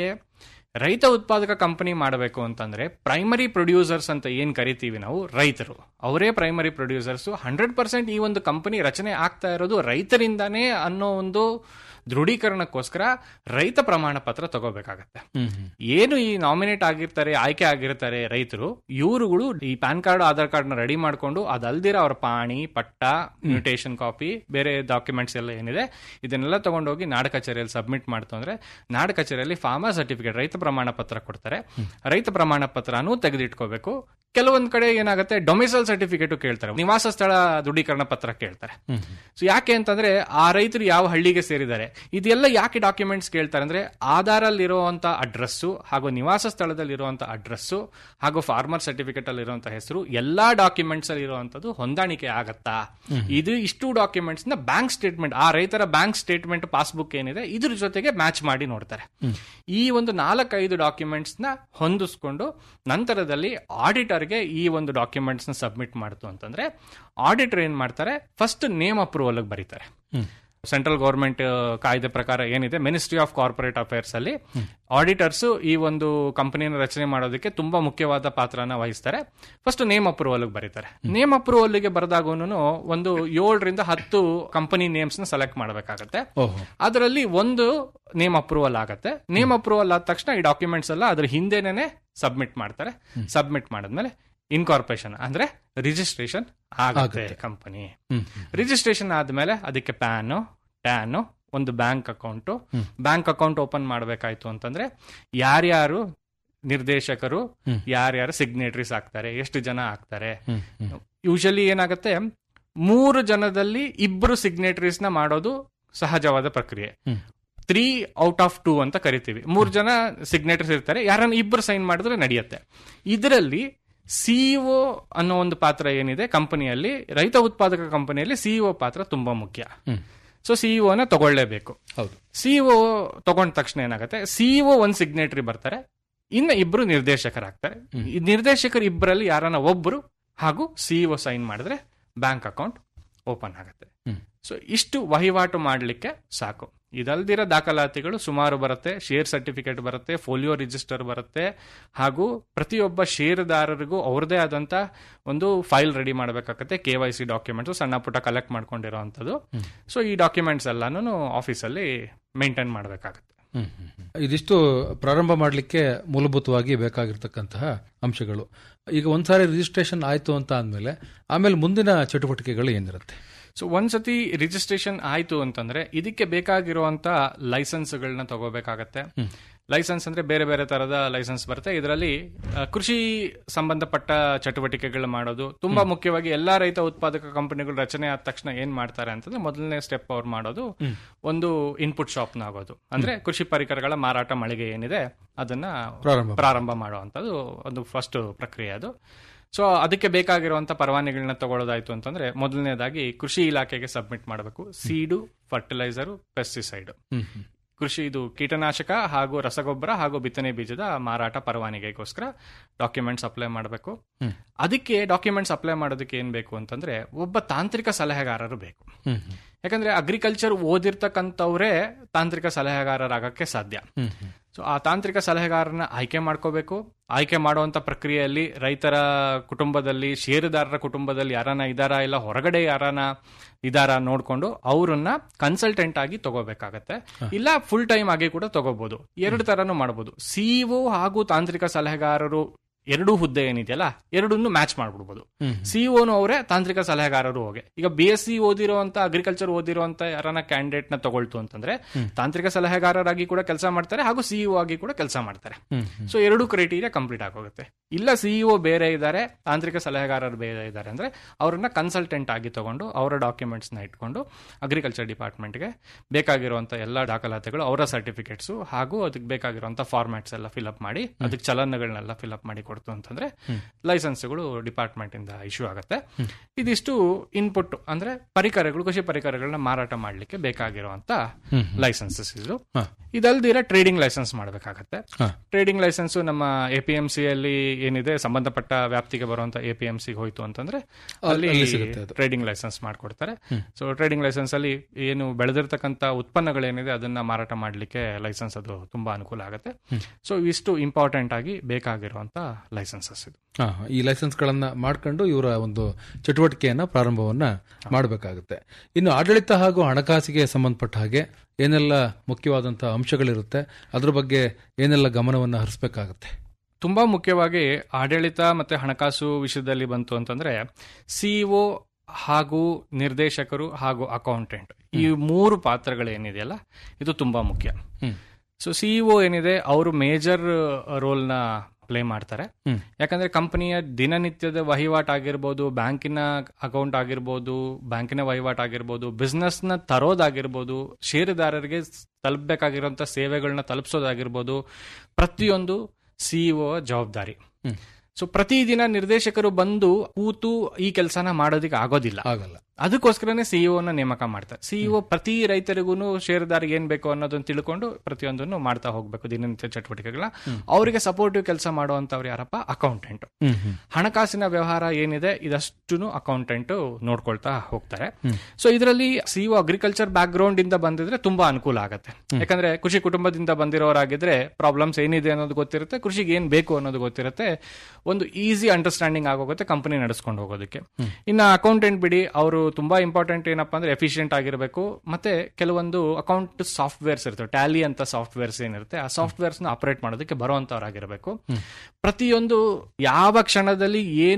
F: ರೈತ ಉತ್ಪಾದಕ ಕಂಪನಿ ಮಾಡಬೇಕು ಅಂತಂದ್ರೆ ಪ್ರೈಮರಿ ಪ್ರೊಡ್ಯೂಸರ್ಸ್ ಅಂತ ಏನ್ ಕರಿತೀವಿ ನಾವು ರೈತರು ಅವರೇ ಪ್ರೈಮರಿ ಪ್ರೊಡ್ಯೂಸರ್ಸ್ ಹಂಡ್ರೆಡ್ ಪರ್ಸೆಂಟ್ ಈ ಒಂದು ಕಂಪನಿ ರಚನೆ ಆಗ್ತಾ ಇರೋದು ರೈತರಿಂದಾನೇ ಅನ್ನೋ ಒಂದು ದೃಢೀಕರಣಕ್ಕೋಸ್ಕರ ರೈತ ಪ್ರಮಾಣ ಪತ್ರ ತಗೋಬೇಕಾಗತ್ತೆ
E: ಹ್ಮ್, ಹ್ಮ್.
F: ಏನು ಈ ನಾಮಿನೇಟ್ ಆಗಿರ್ತಾರೆ ಆಯ್ಕೆ ಆಗಿರ್ತಾರೆ ರೈತರು ಇವರುಗಳು ಈ ಪ್ಯಾನ್ ಕಾರ್ಡ್ ಆಧಾರ್ ಕಾರ್ಡ್ ನ ರೆಡಿ ಮಾಡ್ಕೊಂಡು ಅದಲ್ದಿರ ಅವ್ರ ಪಾಣಿ ಪಟ್ಟ ಮ್ಯೂಟೇಷನ್ ಕಾಪಿ ಬೇರೆ ಡಾಕ್ಯುಮೆಂಟ್ಸ್ ಎಲ್ಲ ಏನಿದೆ ಇದನ್ನೆಲ್ಲ ತಗೊಂಡೋಗಿ ನಾಡ ಕಚೇರಿಯಲ್ಲಿ ಸಬ್ಮಿಟ್ ಮಾಡ್ತು ಅಂದ್ರೆ ನಾಡ ಕಚೇರಿಯಲ್ಲಿ ಫಾರ್ಮರ್ ಸರ್ಟಿಫಿಕೇಟ್ ರೈತ ಪ್ರಮಾಣ ಪತ್ರ ಕೊಡ್ತಾರೆ ರೈತ ಪ್ರಮಾಣ ಪತ್ರನೂ ತೆಗೆದಿಟ್ಕೋಬೇಕು ಕೆಲವೊಂದ್ ಕಡೆ ಏನಾಗುತ್ತೆ ಡೊಮಿಸೈಲ್ ಸರ್ಟಿಫಿಕೇಟ್ ಕೇಳ್ತಾರೆ ನಿವಾಸ ಸ್ಥಳ ದೃಢೀಕರಣ ಪತ್ರ ಕೇಳ್ತಾರೆ ಸೊ ಯಾಕೆ ಅಂತಂದ್ರೆ ಆ ರೈತರು ಯಾವ ಹಳ್ಳಿಗೆ ಸೇರಿದ್ದಾರೆ ಇದೆಲ್ಲ ಯಾಕೆ ಡಾಕ್ಯುಮೆಂಟ್ಸ್ ಕೇಳ್ತಾರೆ ಅಂದ್ರೆ ಆಧಾರಲ್ಲಿ ಇರುವಂತ ಅಡ್ರೆಸ್ಸು ಹಾಗೂ ನಿವಾಸ ಸ್ಥಳದಲ್ಲಿ ಇರುವಂತ ಅಡ್ರೆಸ್ಸು ಹಾಗೂ ಫಾರ್ಮರ್ ಸರ್ಟಿಫಿಕೇಟ್ ಅಲ್ಲಿ ಇರುವಂತ ಹೆಸರು ಎಲ್ಲಾ ಡಾಕ್ಯುಮೆಂಟ್ಸ್ ಅಲ್ಲಿ ಇರುವಂತದ್ದು ಹೊಂದಾಣಿಕೆ ಆಗತ್ತಾ ಇದು ಇಷ್ಟು ಡಾಕ್ಯುಮೆಂಟ್ಸ್ ನ ಬ್ಯಾಂಕ್ ಸ್ಟೇಟ್ಮೆಂಟ್ ಆ ರೈತರ ಬ್ಯಾಂಕ್ ಸ್ಟೇಟ್ಮೆಂಟ್ ಪಾಸ್ಬುಕ್ ಏನಿದೆ ಇದ್ರ ಜೊತೆಗೆ ಮ್ಯಾಚ್ ಮಾಡಿ ನೋಡ್ತಾರೆ ಈ ಒಂದು ನಾಲ್ಕೈದು ಡಾಕ್ಯುಮೆಂಟ್ಸ್ ನ ಹೊಂದಿಸ್ಕೊಂಡು ನಂತರದಲ್ಲಿ ಆಡಿಟರ್ಗೆ ಈ ಒಂದು ಡಾಕ್ಯುಮೆಂಟ್ಸ್ ನ ಸಬ್ಮಿಟ್ ಮಾಡ್ತು ಅಂತಂದ್ರೆ ಆಡಿಟರ್ ಏನ್ ಮಾಡ್ತಾರೆ ಫಸ್ಟ್ ನೇಮ್ ಅಪ್ರೂವಲ್ ಬರೀತಾರೆ ಸೆಂಟ್ರಲ್ ಗೌರ್ಮೆಂಟ್ ಕಾಯ್ದೆ ಪ್ರಕಾರ ಏನಿದೆ ಮಿನಿಸ್ಟ್ರಿ ಆಫ್ ಕಾರ್ಪೊರೇಟ್ ಅಫೇರ್ಸ್ ಅಲ್ಲಿ ಆಡಿಟರ್ಸ್ ಈ ಒಂದು ಕಂಪನಿಯನ್ನು ರಚನೆ ಮಾಡೋದಕ್ಕೆ ತುಂಬಾ ಮುಖ್ಯವಾದ ಪಾತ್ರನ ವಹಿಸ್ತಾರೆ ಫಸ್ಟ್ ನೇಮ್ ಅಪ್ರೂವಲ್ ಬರೀತಾರೆ ನೇಮ್ ಅಪ್ರೂವಲ್ ಗೆ ಬರೆದಾಗೂನು ಒಂದು ಏಳರಿಂದ ಹತ್ತು ಕಂಪನಿ ನೇಮ್ಸ್ ನ ಸೆಲೆಕ್ಟ್ ಮಾಡಬೇಕಾಗತ್ತೆ
E: ಓಹೋ
F: ಅದರಲ್ಲಿ ಒಂದು ನೇಮ್ ಅಪ್ರೂವಲ್ ಆಗತ್ತೆ ನೇಮ್ ಅಪ್ರೂವಲ್ ಆದ ತಕ್ಷಣ ಈ ಡಾಕ್ಯುಮೆಂಟ್ಸ್ ಎಲ್ಲ ಅದ್ರ ಹಿಂದೆನೆ ಸಬ್ಮಿಟ್ ಮಾಡ್ತಾರೆ ಸಬ್ಮಿಟ್ ಮಾಡಿದ್ಮೇಲೆ ಇನ್ಕಾರ್ಪೊರೇಷನ್ ಅಂದ್ರೆ ರಿಜಿಸ್ಟ್ರೇಷನ್ ಆಗುತ್ತೆ ಕಂಪನಿ
E: ಹ್ಮ್
F: ರಿಜಿಸ್ಟ್ರೇಷನ್ ಆದ್ಮೇಲೆ ಅದಕ್ಕೆ ಪ್ಯಾನ್ ಟ್ಯಾನ್ ಒಂದು bank account bank account open ಮಾಡಬೇಕಾಯ್ತು ಅಂತಂದ್ರೆ ಯಾರ್ಯಾರು ನಿರ್ದೇಶಕರು ಯಾರ್ಯಾರು ಸಿಗ್ನೇಟರೀಸ್ ಆಗ್ತಾರೆ ಎಷ್ಟು ಜನ ಆಗ್ತಾರೆ ಯೂಶಲಿ ಏನಾಗುತ್ತೆ ಮೂರು ಜನದಲ್ಲಿ ಇಬ್ಬರು ಸಿಗ್ನೇಟರೀಸ್ ನ ಮಾಡೋದು ಸಹಜವಾದ ಪ್ರಕ್ರಿಯೆ ತ್ರೀ ಔಟ್ ಆಫ್ ಟೂ ಅಂತ ಕರಿತೀವಿ ಮೂರು ಜನ ಸಿಗ್ನೇಟರ್ಸ್ ಇರ್ತಾರೆ ಯಾರನ್ನ ಇಬ್ಬರು ಸೈನ್ ಮಾಡಿದ್ರೆ ನಡೆಯುತ್ತೆ ಇದರಲ್ಲಿ ಸಿಇಒ ಅನ್ನೋ ಒಂದು ಪಾತ್ರ ಏನಿದೆ ಕಂಪನಿಯಲ್ಲಿ ರೈತ ಉತ್ಪಾದಕ ಕಂಪನಿಯಲ್ಲಿ ಸಿಇಒ ಪಾತ್ರ ತುಂಬಾ ಮುಖ್ಯ ಸೊ ಸಿಇಒನ ತಗೊಳ್ಳೇಬೇಕು
E: ಹೌದು
F: ಸಿಇಒ ತಗೊಂಡ ತಕ್ಷಣ ಏನಾಗುತ್ತೆ ಸಿಇಒ ಒಂದು ಸಿಗ್ನೇಟರಿ ಬರ್ತಾರೆ ಇನ್ನ ಇಬ್ರು ನಿರ್ದೇಶಕರಾಗ್ತಾರೆ ಈ ನಿರ್ದೇಶಕರು ಇಬ್ಬರಲ್ಲಿ ಯಾರನ್ನ ಒಬ್ರು ಹಾಗೂ ಸಿಇಒ ಸೈನ್ ಮಾಡಿದ್ರೆ ಬ್ಯಾಂಕ್ ಅಕೌಂಟ್ ಓಪನ್ ಆಗುತ್ತೆ ಸೊ ಇಷ್ಟು ವಹಿವಾಟು ಮಾಡಲಿಕ್ಕೆ ಸಾಕು ಇದಲ್ದಿರ ದಾಖಲಾತಿಗಳು ಸುಮಾರು ಬರುತ್ತೆ ಶೇರ್ ಸರ್ಟಿಫಿಕೇಟ್ ಬರುತ್ತೆ ಫೋಲಿಯೋ ರಿಜಿಸ್ಟರ್ ಬರುತ್ತೆ ಹಾಗೂ ಪ್ರತಿಯೊಬ್ಬ ಷೇರುದಾರರಿಗೂ ಅವ್ರದೇ ಆದಂತ ಒಂದು ಫೈಲ್ ರೆಡಿ ಮಾಡಬೇಕಾಗತ್ತೆ ಕೆ ವೈ ಸಿ ಡಾಕ್ಯುಮೆಂಟ್ಸ್ ಸಣ್ಣ ಪುಟ್ಟ ಕಲೆಕ್ಟ್ ಮಾಡ್ಕೊಂಡಿರೋವಂಥದ್ದು ಸೊ ಈ ಡಾಕ್ಯುಮೆಂಟ್ಸ್ ಎಲ್ಲಾನು ಆಫೀಸಲ್ಲಿ ಮೇಂಟೈನ್ ಮಾಡಬೇಕಾಗತ್ತೆ
E: ಇದಿಷ್ಟು ಪ್ರಾರಂಭ ಮಾಡಲಿಕ್ಕೆ ಮೂಲಭೂತವಾಗಿ ಬೇಕಾಗಿರ್ತಕ್ಕಂತಹ ಅಂಶಗಳು ಈಗ ಒಂದ್ಸಾರಿ ರಿಜಿಸ್ಟ್ರೇಷನ್ ಆಯ್ತು ಅಂತ ಅಂದಮೇಲೆ ಆಮೇಲೆ ಮುಂದಿನ ಚಟುವಟಿಕೆಗಳು ಏನಿರುತ್ತೆ
F: ಸೊ ಒಂದ್ಸತಿ ರಿಜಿಸ್ಟ್ರೇಷನ್ ಆಯ್ತು ಅಂತಂದ್ರೆ ಇದಕ್ಕೆ ಬೇಕಾಗಿರುವಂತ ಲೈಸೆನ್ಸ್ಗಳನ್ನ ತಗೋಬೇಕಾಗತ್ತೆ ಲೈಸೆನ್ಸ್ ಅಂದ್ರೆ ಬೇರೆ ಬೇರೆ ತರದ ಲೈಸೆನ್ಸ್ ಬರುತ್ತೆ ಇದರಲ್ಲಿ ಕೃಷಿ ಸಂಬಂಧಪಟ್ಟ ಚಟುವಟಿಕೆಗಳು ಮಾಡೋದು ತುಂಬಾ ಮುಖ್ಯವಾಗಿ ಎಲ್ಲಾ ರೈತ ಉತ್ಪಾದಕ ಕಂಪನಿಗಳು ರಚನೆ ಆದ ತಕ್ಷಣ ಏನ್ ಮಾಡ್ತಾರೆ ಅಂತಂದ್ರೆ ಮೊದಲನೇ ಸ್ಟೆಪ್ ಅವ್ರು ಮಾಡೋದು ಒಂದು ಇನ್ಪುಟ್ ಶಾಪ್ ನ ಆಗೋದು ಅಂದ್ರೆ ಕೃಷಿ ಪರಿಕರಗಳ ಮಾರಾಟ ಮಳಿಗೆ ಏನಿದೆ ಅದನ್ನ
E: ಪ್ರಾರಂಭ
F: ಪ್ರಾರಂಭ ಮಾಡುವಂತದ್ದು ಒಂದು ಫಸ್ಟ್ ಪ್ರಕ್ರಿಯೆ ಅದು ಸೊ ಅದಕ್ಕೆ ಬೇಕಾಗಿರುವಂತ ಪರವಾನಗಿಗಳನ್ನ ತಗೊಳ್ಳೋದಾಯ್ತು ಅಂತಂದ್ರೆ ಮೊದಲನೇದಾಗಿ ಕೃಷಿ ಇಲಾಖೆಗೆ ಸಬ್ಮಿಟ್ ಮಾಡಬೇಕು ಸೀಡು ಫರ್ಟಿಲೈಸರ್ ಪೆಸ್ಟಿಸೈಡ್ ಕೃಷಿ ಇದು ಕೀಟನಾಶಕ ಹಾಗೂ ರಸಗೊಬ್ಬರ ಹಾಗೂ ಬಿತ್ತನೆ ಬೀಜದ ಮಾರಾಟ ಪರವಾನಗಿಗೋಸ್ಕರ ಡಾಕ್ಯುಮೆಂಟ್ಸ್ ಅಪ್ಲೈ ಮಾಡಬೇಕು ಅದಕ್ಕೆ ಡಾಕ್ಯುಮೆಂಟ್ಸ್ ಅಪ್ಲೈ ಮಾಡೋದಕ್ಕೆ ಏನ್ ಬೇಕು ಅಂತಂದ್ರೆ ಒಬ್ಬ ತಾಂತ್ರಿಕ ಸಲಹೆಗಾರರು ಬೇಕು ಯಾಕಂದ್ರೆ ಅಗ್ರಿಕಲ್ಚರ್ ಓದಿರ್ತಕ್ಕಂಥವ್ರೇ ತಾಂತ್ರಿಕ ಸಲಹೆಗಾರರಾಗಕ್ಕೆ ಸಾಧ್ಯ ಸೊ ಆ ತಾಂತ್ರಿಕ ಸಲಹೆಗಾರನ ಆಯ್ಕೆ ಮಾಡ್ಕೋಬೇಕು ಆಯ್ಕೆ ಮಾಡುವಂತ ಪ್ರಕ್ರಿಯೆಯಲ್ಲಿ ರೈತರ ಕುಟುಂಬದಲ್ಲಿ ಷೇರುದಾರರ ಕುಟುಂಬದಲ್ಲಿ ಯಾರನ್ನ ಇದಾರ ಇಲ್ಲ ಹೊರಗಡೆ ಯಾರನ್ನ ಇದಾರ ನೋಡ್ಕೊಂಡು ಅವ್ರನ್ನ ಕನ್ಸಲ್ಟೆಂಟ್ ಆಗಿ ತಗೋಬೇಕಾಗತ್ತೆ ಇಲ್ಲ ಫುಲ್ ಟೈಮ್ ಆಗಿ ಕೂಡ ತಗೋಬಹುದು ಎರಡು ತರನು ಮಾಡಬಹುದು ಸಿಇಒ ಹಾಗೂ ತಾಂತ್ರಿಕ ಸಲಹೆಗಾರರು ಎರಡೂ ಹುದ್ದೆ ಏನಿದೆಯಲ್ಲ ಎರಡನ್ನು ಮ್ಯಾಚ್ ಮಾಡ್ಬಿಡ್ಬೋದು ಸಿಇಒನು ಅವರೇ ತಾಂತ್ರಿಕ ಸಲಹೆಗಾರರು ಹೋಗಿ ಈಗ ಬಿ ಎಸ್ ಸಿ ಓದಿರುವಂತ ಅಗ್ರಿಕಲ್ಚರ್ ಓದಿರುವಂತ ಯಾರನ್ನ ಕ್ಯಾಂಡಿಡೇಟ್ ನ ತಗೊಳ್ತು ಅಂತಂದ್ರೆ ತಾಂತ್ರಿಕ ಸಲಹೆಗಾರರಾಗಿ ಕೂಡ ಕೆಲಸ ಮಾಡ್ತಾರೆ ಹಾಗೂ ಸಿಇಒ ಆಗಿ ಕೂಡ ಕೆಲಸ ಮಾಡ್ತಾರೆ ಸೊ ಎರಡು ಕ್ರೈಟೀರಿಯಾ ಕಂಪ್ಲೀಟ್ ಆಗೋಗುತ್ತೆ ಇಲ್ಲ ಸಿಇಒ ಬೇರೆ ಇದ್ದಾರೆ ತಾಂತ್ರಿಕ ಸಲಹೆಗಾರರು ಬೇರೆ ಇದ್ದಾರೆ ಅಂದ್ರೆ ಅವ್ರನ್ನ ಕನ್ಸಲ್ಟೆಂಟ್ ಆಗಿ ತಗೊಂಡು ಅವರ ಡಾಕ್ಯುಮೆಂಟ್ಸ್ ನ ಇಟ್ಕೊಂಡು ಅಗ್ರಿಕಲ್ಚರ್ ಡಿಪಾರ್ಟ್ಮೆಂಟ್ಗೆ ಬೇಕಾಗಿರುವಂತ ಎಲ್ಲ ದಾಖಲಾತಿಗಳು ಅವರ ಸರ್ಟಿಫಿಕೇಟ್ಸ್ ಹಾಗೂ ಅದಕ್ಕೆ ಬೇಕಾಗಿರುವಂತ ಫಾರ್ಮ್ಯಾಟ್ಸ್ ಎಲ್ಲ ಫಿಲ್ಅಪ್ ಮಾಡಿ ಅದಕ್ಕೆ ಚಲನಗಳನ್ನೆಲ್ಲ ಫಿಲ್ಅಪ್ ಮಾಡಿ ಕೊಡ್ತು ಅಂತಂದ್ರೆ ಲೈಸೆನ್ಸ್ಗಳು ಡಿಪಾರ್ಟ್ಮೆಂಟ್ ಇಂದ ಇಶ್ಯೂ ಆಗುತ್ತೆ ಇದಿಷ್ಟು ಇನ್ಪುಟ್ ಅಂದ್ರೆ ಪರಿಕರಗಳು ಕೃಷಿ ಪರಿಕರಗಳನ್ನ ಮಾರಾಟ ಮಾಡ್ಲಿಕ್ಕೆ ಬೇಕಾಗಿರುವಂತ ಲೈಸೆನ್ಸಸ್ ಇದು ಇದಲ್ದಿರ ಟ್ರೇಡಿಂಗ್ ಲೈಸೆನ್ಸ್ ಮಾಡಬೇಕಾಗತ್ತೆ ಟ್ರೇಡಿಂಗ್ ಲೈಸೆನ್ಸ್ ನಮ್ಮ ಎ ಪಿ ಎಂ ಸಿ ಅಲ್ಲಿ ಏನಿದೆ ಸಂಬಂಧಪಟ್ಟ ವ್ಯಾಪ್ತಿಗೆ ಬರುವಂತ ಎ ಪಿ ಎಂ ಸಿ ಹೋಯ್ತು ಅಂತಂದ್ರೆ ಅಲ್ಲಿ ಟ್ರೇಡಿಂಗ್ ಲೈಸೆನ್ಸ್ ಮಾಡ್ಕೊಡ್ತಾರೆ ಸೊ ಟ್ರೇಡಿಂಗ್ ಲೈಸೆನ್ಸ್ ಅಲ್ಲಿ ಏನು ಬೆಳೆದಿರ್ತಕ್ಕಂಥ ಉತ್ಪನ್ನಗಳೇನಿದೆ ಅದನ್ನ ಮಾರಾಟ ಮಾಡ್ಲಿಕ್ಕೆ ಲೈಸೆನ್ಸ್ ಅದು ತುಂಬಾ ಅನುಕೂಲ ಆಗುತ್ತೆ ಸೊ ಇಷ್ಟು ಇಂಪಾರ್ಟೆಂಟ್ ಆಗಿ ಬೇಕಾಗಿರುವಂತ ಲೈಸೆನ್ಸಸ್ ಇದು
E: ಹಾ, ಈ ಲೈಸೆನ್ಸ್ ಗಳನ್ನ ಮಾಡ್ಕೊಂಡು ಇವರ ಒಂದು ಚಟುವಟಿಕೆಯನ್ನ ಪ್ರಾರಂಭವನ್ನ ಮಾಡಬೇಕಾಗುತ್ತೆ ಇನ್ನು ಆಡಳಿತ ಹಾಗೂ ಹಣಕಾಸಿಗೆ ಸಂಬಂಧಪಟ್ಟ ಹಾಗೆ ಏನೆಲ್ಲ ಮುಖ್ಯವಾದಂತಹ ಅಂಶಗಳಿರುತ್ತೆ ಅದ್ರ ಬಗ್ಗೆ ಏನೆಲ್ಲ ಗಮನವನ್ನ ಹರಿಸಬೇಕಾಗುತ್ತೆ
F: ತುಂಬಾ ಮುಖ್ಯವಾಗಿ ಆಡಳಿತ ಮತ್ತೆ ಹಣಕಾಸು ವಿಷಯದಲ್ಲಿ ಬಂತು ಅಂತಂದ್ರೆ ಸಿಇಒ ಹಾಗೂ ನಿರ್ದೇಶಕರು ಹಾಗೂ ಅಕೌಂಟೆಂಟ್ ಈ ಮೂರು ಪಾತ್ರಗಳೇನಿದೆಯಲ್ಲ ಇದು ತುಂಬಾ ಮುಖ್ಯ ಸೊ ಸಿಇಒ ಏನಿದೆ ಅವರು ಮೇಜರ್ ರೋಲ್ನ ಪ್ಲೇ ಮಾಡ್ತಾರೆ ಯಾಕಂದ್ರೆ ಕಂಪನಿಯ ದಿನನಿತ್ಯದ ವಹಿವಾಟ್ ಆಗಿರ್ಬೋದು ಬ್ಯಾಂಕಿನ ಅಕೌಂಟ್ ಆಗಿರ್ಬೋದು ಬ್ಯಾಂಕಿನ ವಹಿವಾಟ್ ಆಗಿರ್ಬೋದು ಬಿಸ್ನೆಸ್ ನ ತರೋದಾಗಿರ್ಬೋದು ಷೇರುದಾರರಿಗೆ ತಲುಪಬೇಕಾಗಿರುವಂತ ಸೇವೆಗಳನ್ನ ತಲುಪಿಸೋದಾಗಿರ್ಬೋದು ಪ್ರತಿಯೊಂದು ಸಿಇಒ ಜವಾಬ್ದಾರಿ ಸೊ ಪ್ರತಿದಿನ ನಿರ್ದೇಶಕರು ಬಂದು ಕೂತು ಈ ಕೆಲಸನ ಮಾಡೋದಕ್ಕೆ ಆಗೋದಿಲ್ಲ
E: ಆಗಲ್ಲ
F: ಅದಕ್ಕೋಸ್ಕರನೇ ಸಿಇಒ ನ ನೇಮಕ ಮಾಡ್ತಾರೆ ಸಿಇಒ ಪ್ರತಿ ರೈತರಿಗೂ ಷೇರುದಾರಿಗೆ ಏನ್ ಬೇಕು ಅನ್ನೋದನ್ನ ತಿಳ್ಕೊಂಡು ಪ್ರತಿಯೊಂದನ್ನು ಮಾಡ್ತಾ ಹೋಗ್ಬೇಕು ದಿನನಿತ್ಯ ಚಟುವಟಿಕೆಗಳನ್ನ ಅವರಿಗೆ ಸಪೋರ್ಟಿವ್ ಕೆಲಸ ಮಾಡುವಂತವ್ರು ಯಾರಪ್ಪ ಅಕೌಂಟೆಂಟ್ ಹಣಕಾಸಿನ ವ್ಯವಹಾರ ಏನಿದೆ ಇದಷ್ಟು ಅಕೌಂಟೆಂಟ್ ನೋಡ್ಕೊಳ್ತಾ ಹೋಗ್ತಾರೆ ಸೊ ಇದರಲ್ಲಿ ಸಿಇಒ ಅಗ್ರಿಕಲ್ಚರ್ ಬ್ಯಾಕ್ ಗ್ರೌಂಡ್ ಇಂದ ಬಂದಿದ್ರೆ ತುಂಬಾ ಅನುಕೂಲ ಆಗುತ್ತೆ ಯಾಕಂದ್ರೆ ಕೃಷಿ ಕುಟುಂಬದಿಂದ ಬಂದಿರೋರಾಗಿದ್ರೆ ಪ್ರಾಬ್ಲಮ್ಸ್ ಏನಿದೆ ಅನ್ನೋದು ಗೊತ್ತಿರುತ್ತೆ ಕೃಷಿಗೆ ಏನ್ ಬೇಕು ಅನ್ನೋದು ಗೊತ್ತಿರುತ್ತೆ ಒಂದು ಈಸಿ ಅಂಡರ್ಸ್ಟ್ಯಾಂಡಿಂಗ್ ಆಗೋಗುತ್ತೆ ಕಂಪನಿ ನಡೆಸ್ಕೊಂಡು ಹೋಗೋದಕ್ಕೆ ಇನ್ನು ಅಕೌಂಟೆಂಟ್ ಬಿಡಿ ಅವರು ತುಂಬಾ ಇಂಪಾರ್ಟೆಂಟ್ ಏನಪ್ಪಾ ಅಂದ್ರೆ ಎಫಿಷಿಯಂಟ್ ಆಗಿರಬೇಕು ಮತ್ತೆ ಕೆಲವೊಂದು ಅಕೌಂಟ್ ಸಾಫ್ಟ್ವೇರ್ಸ್ ಇರ್ತವೆ ಟ್ಯಾಲಿ ಅಂತ ಸಾಫ್ಟ್ವೇರ್ಸ್ ಏನಿರುತ್ತೆ ಆ ಸಾಫ್ಟ್ವೇರ್ಸ್ ನ ಆಪರೇಟ್ ಮಾಡೋದಕ್ಕೆ ಬರುವಂತವ್ರಾಗಿರ್ಬೇಕು ಪ್ರತಿಯೊಂದು ಯಾವ ಕ್ಷಣದಲ್ಲಿ ಏನು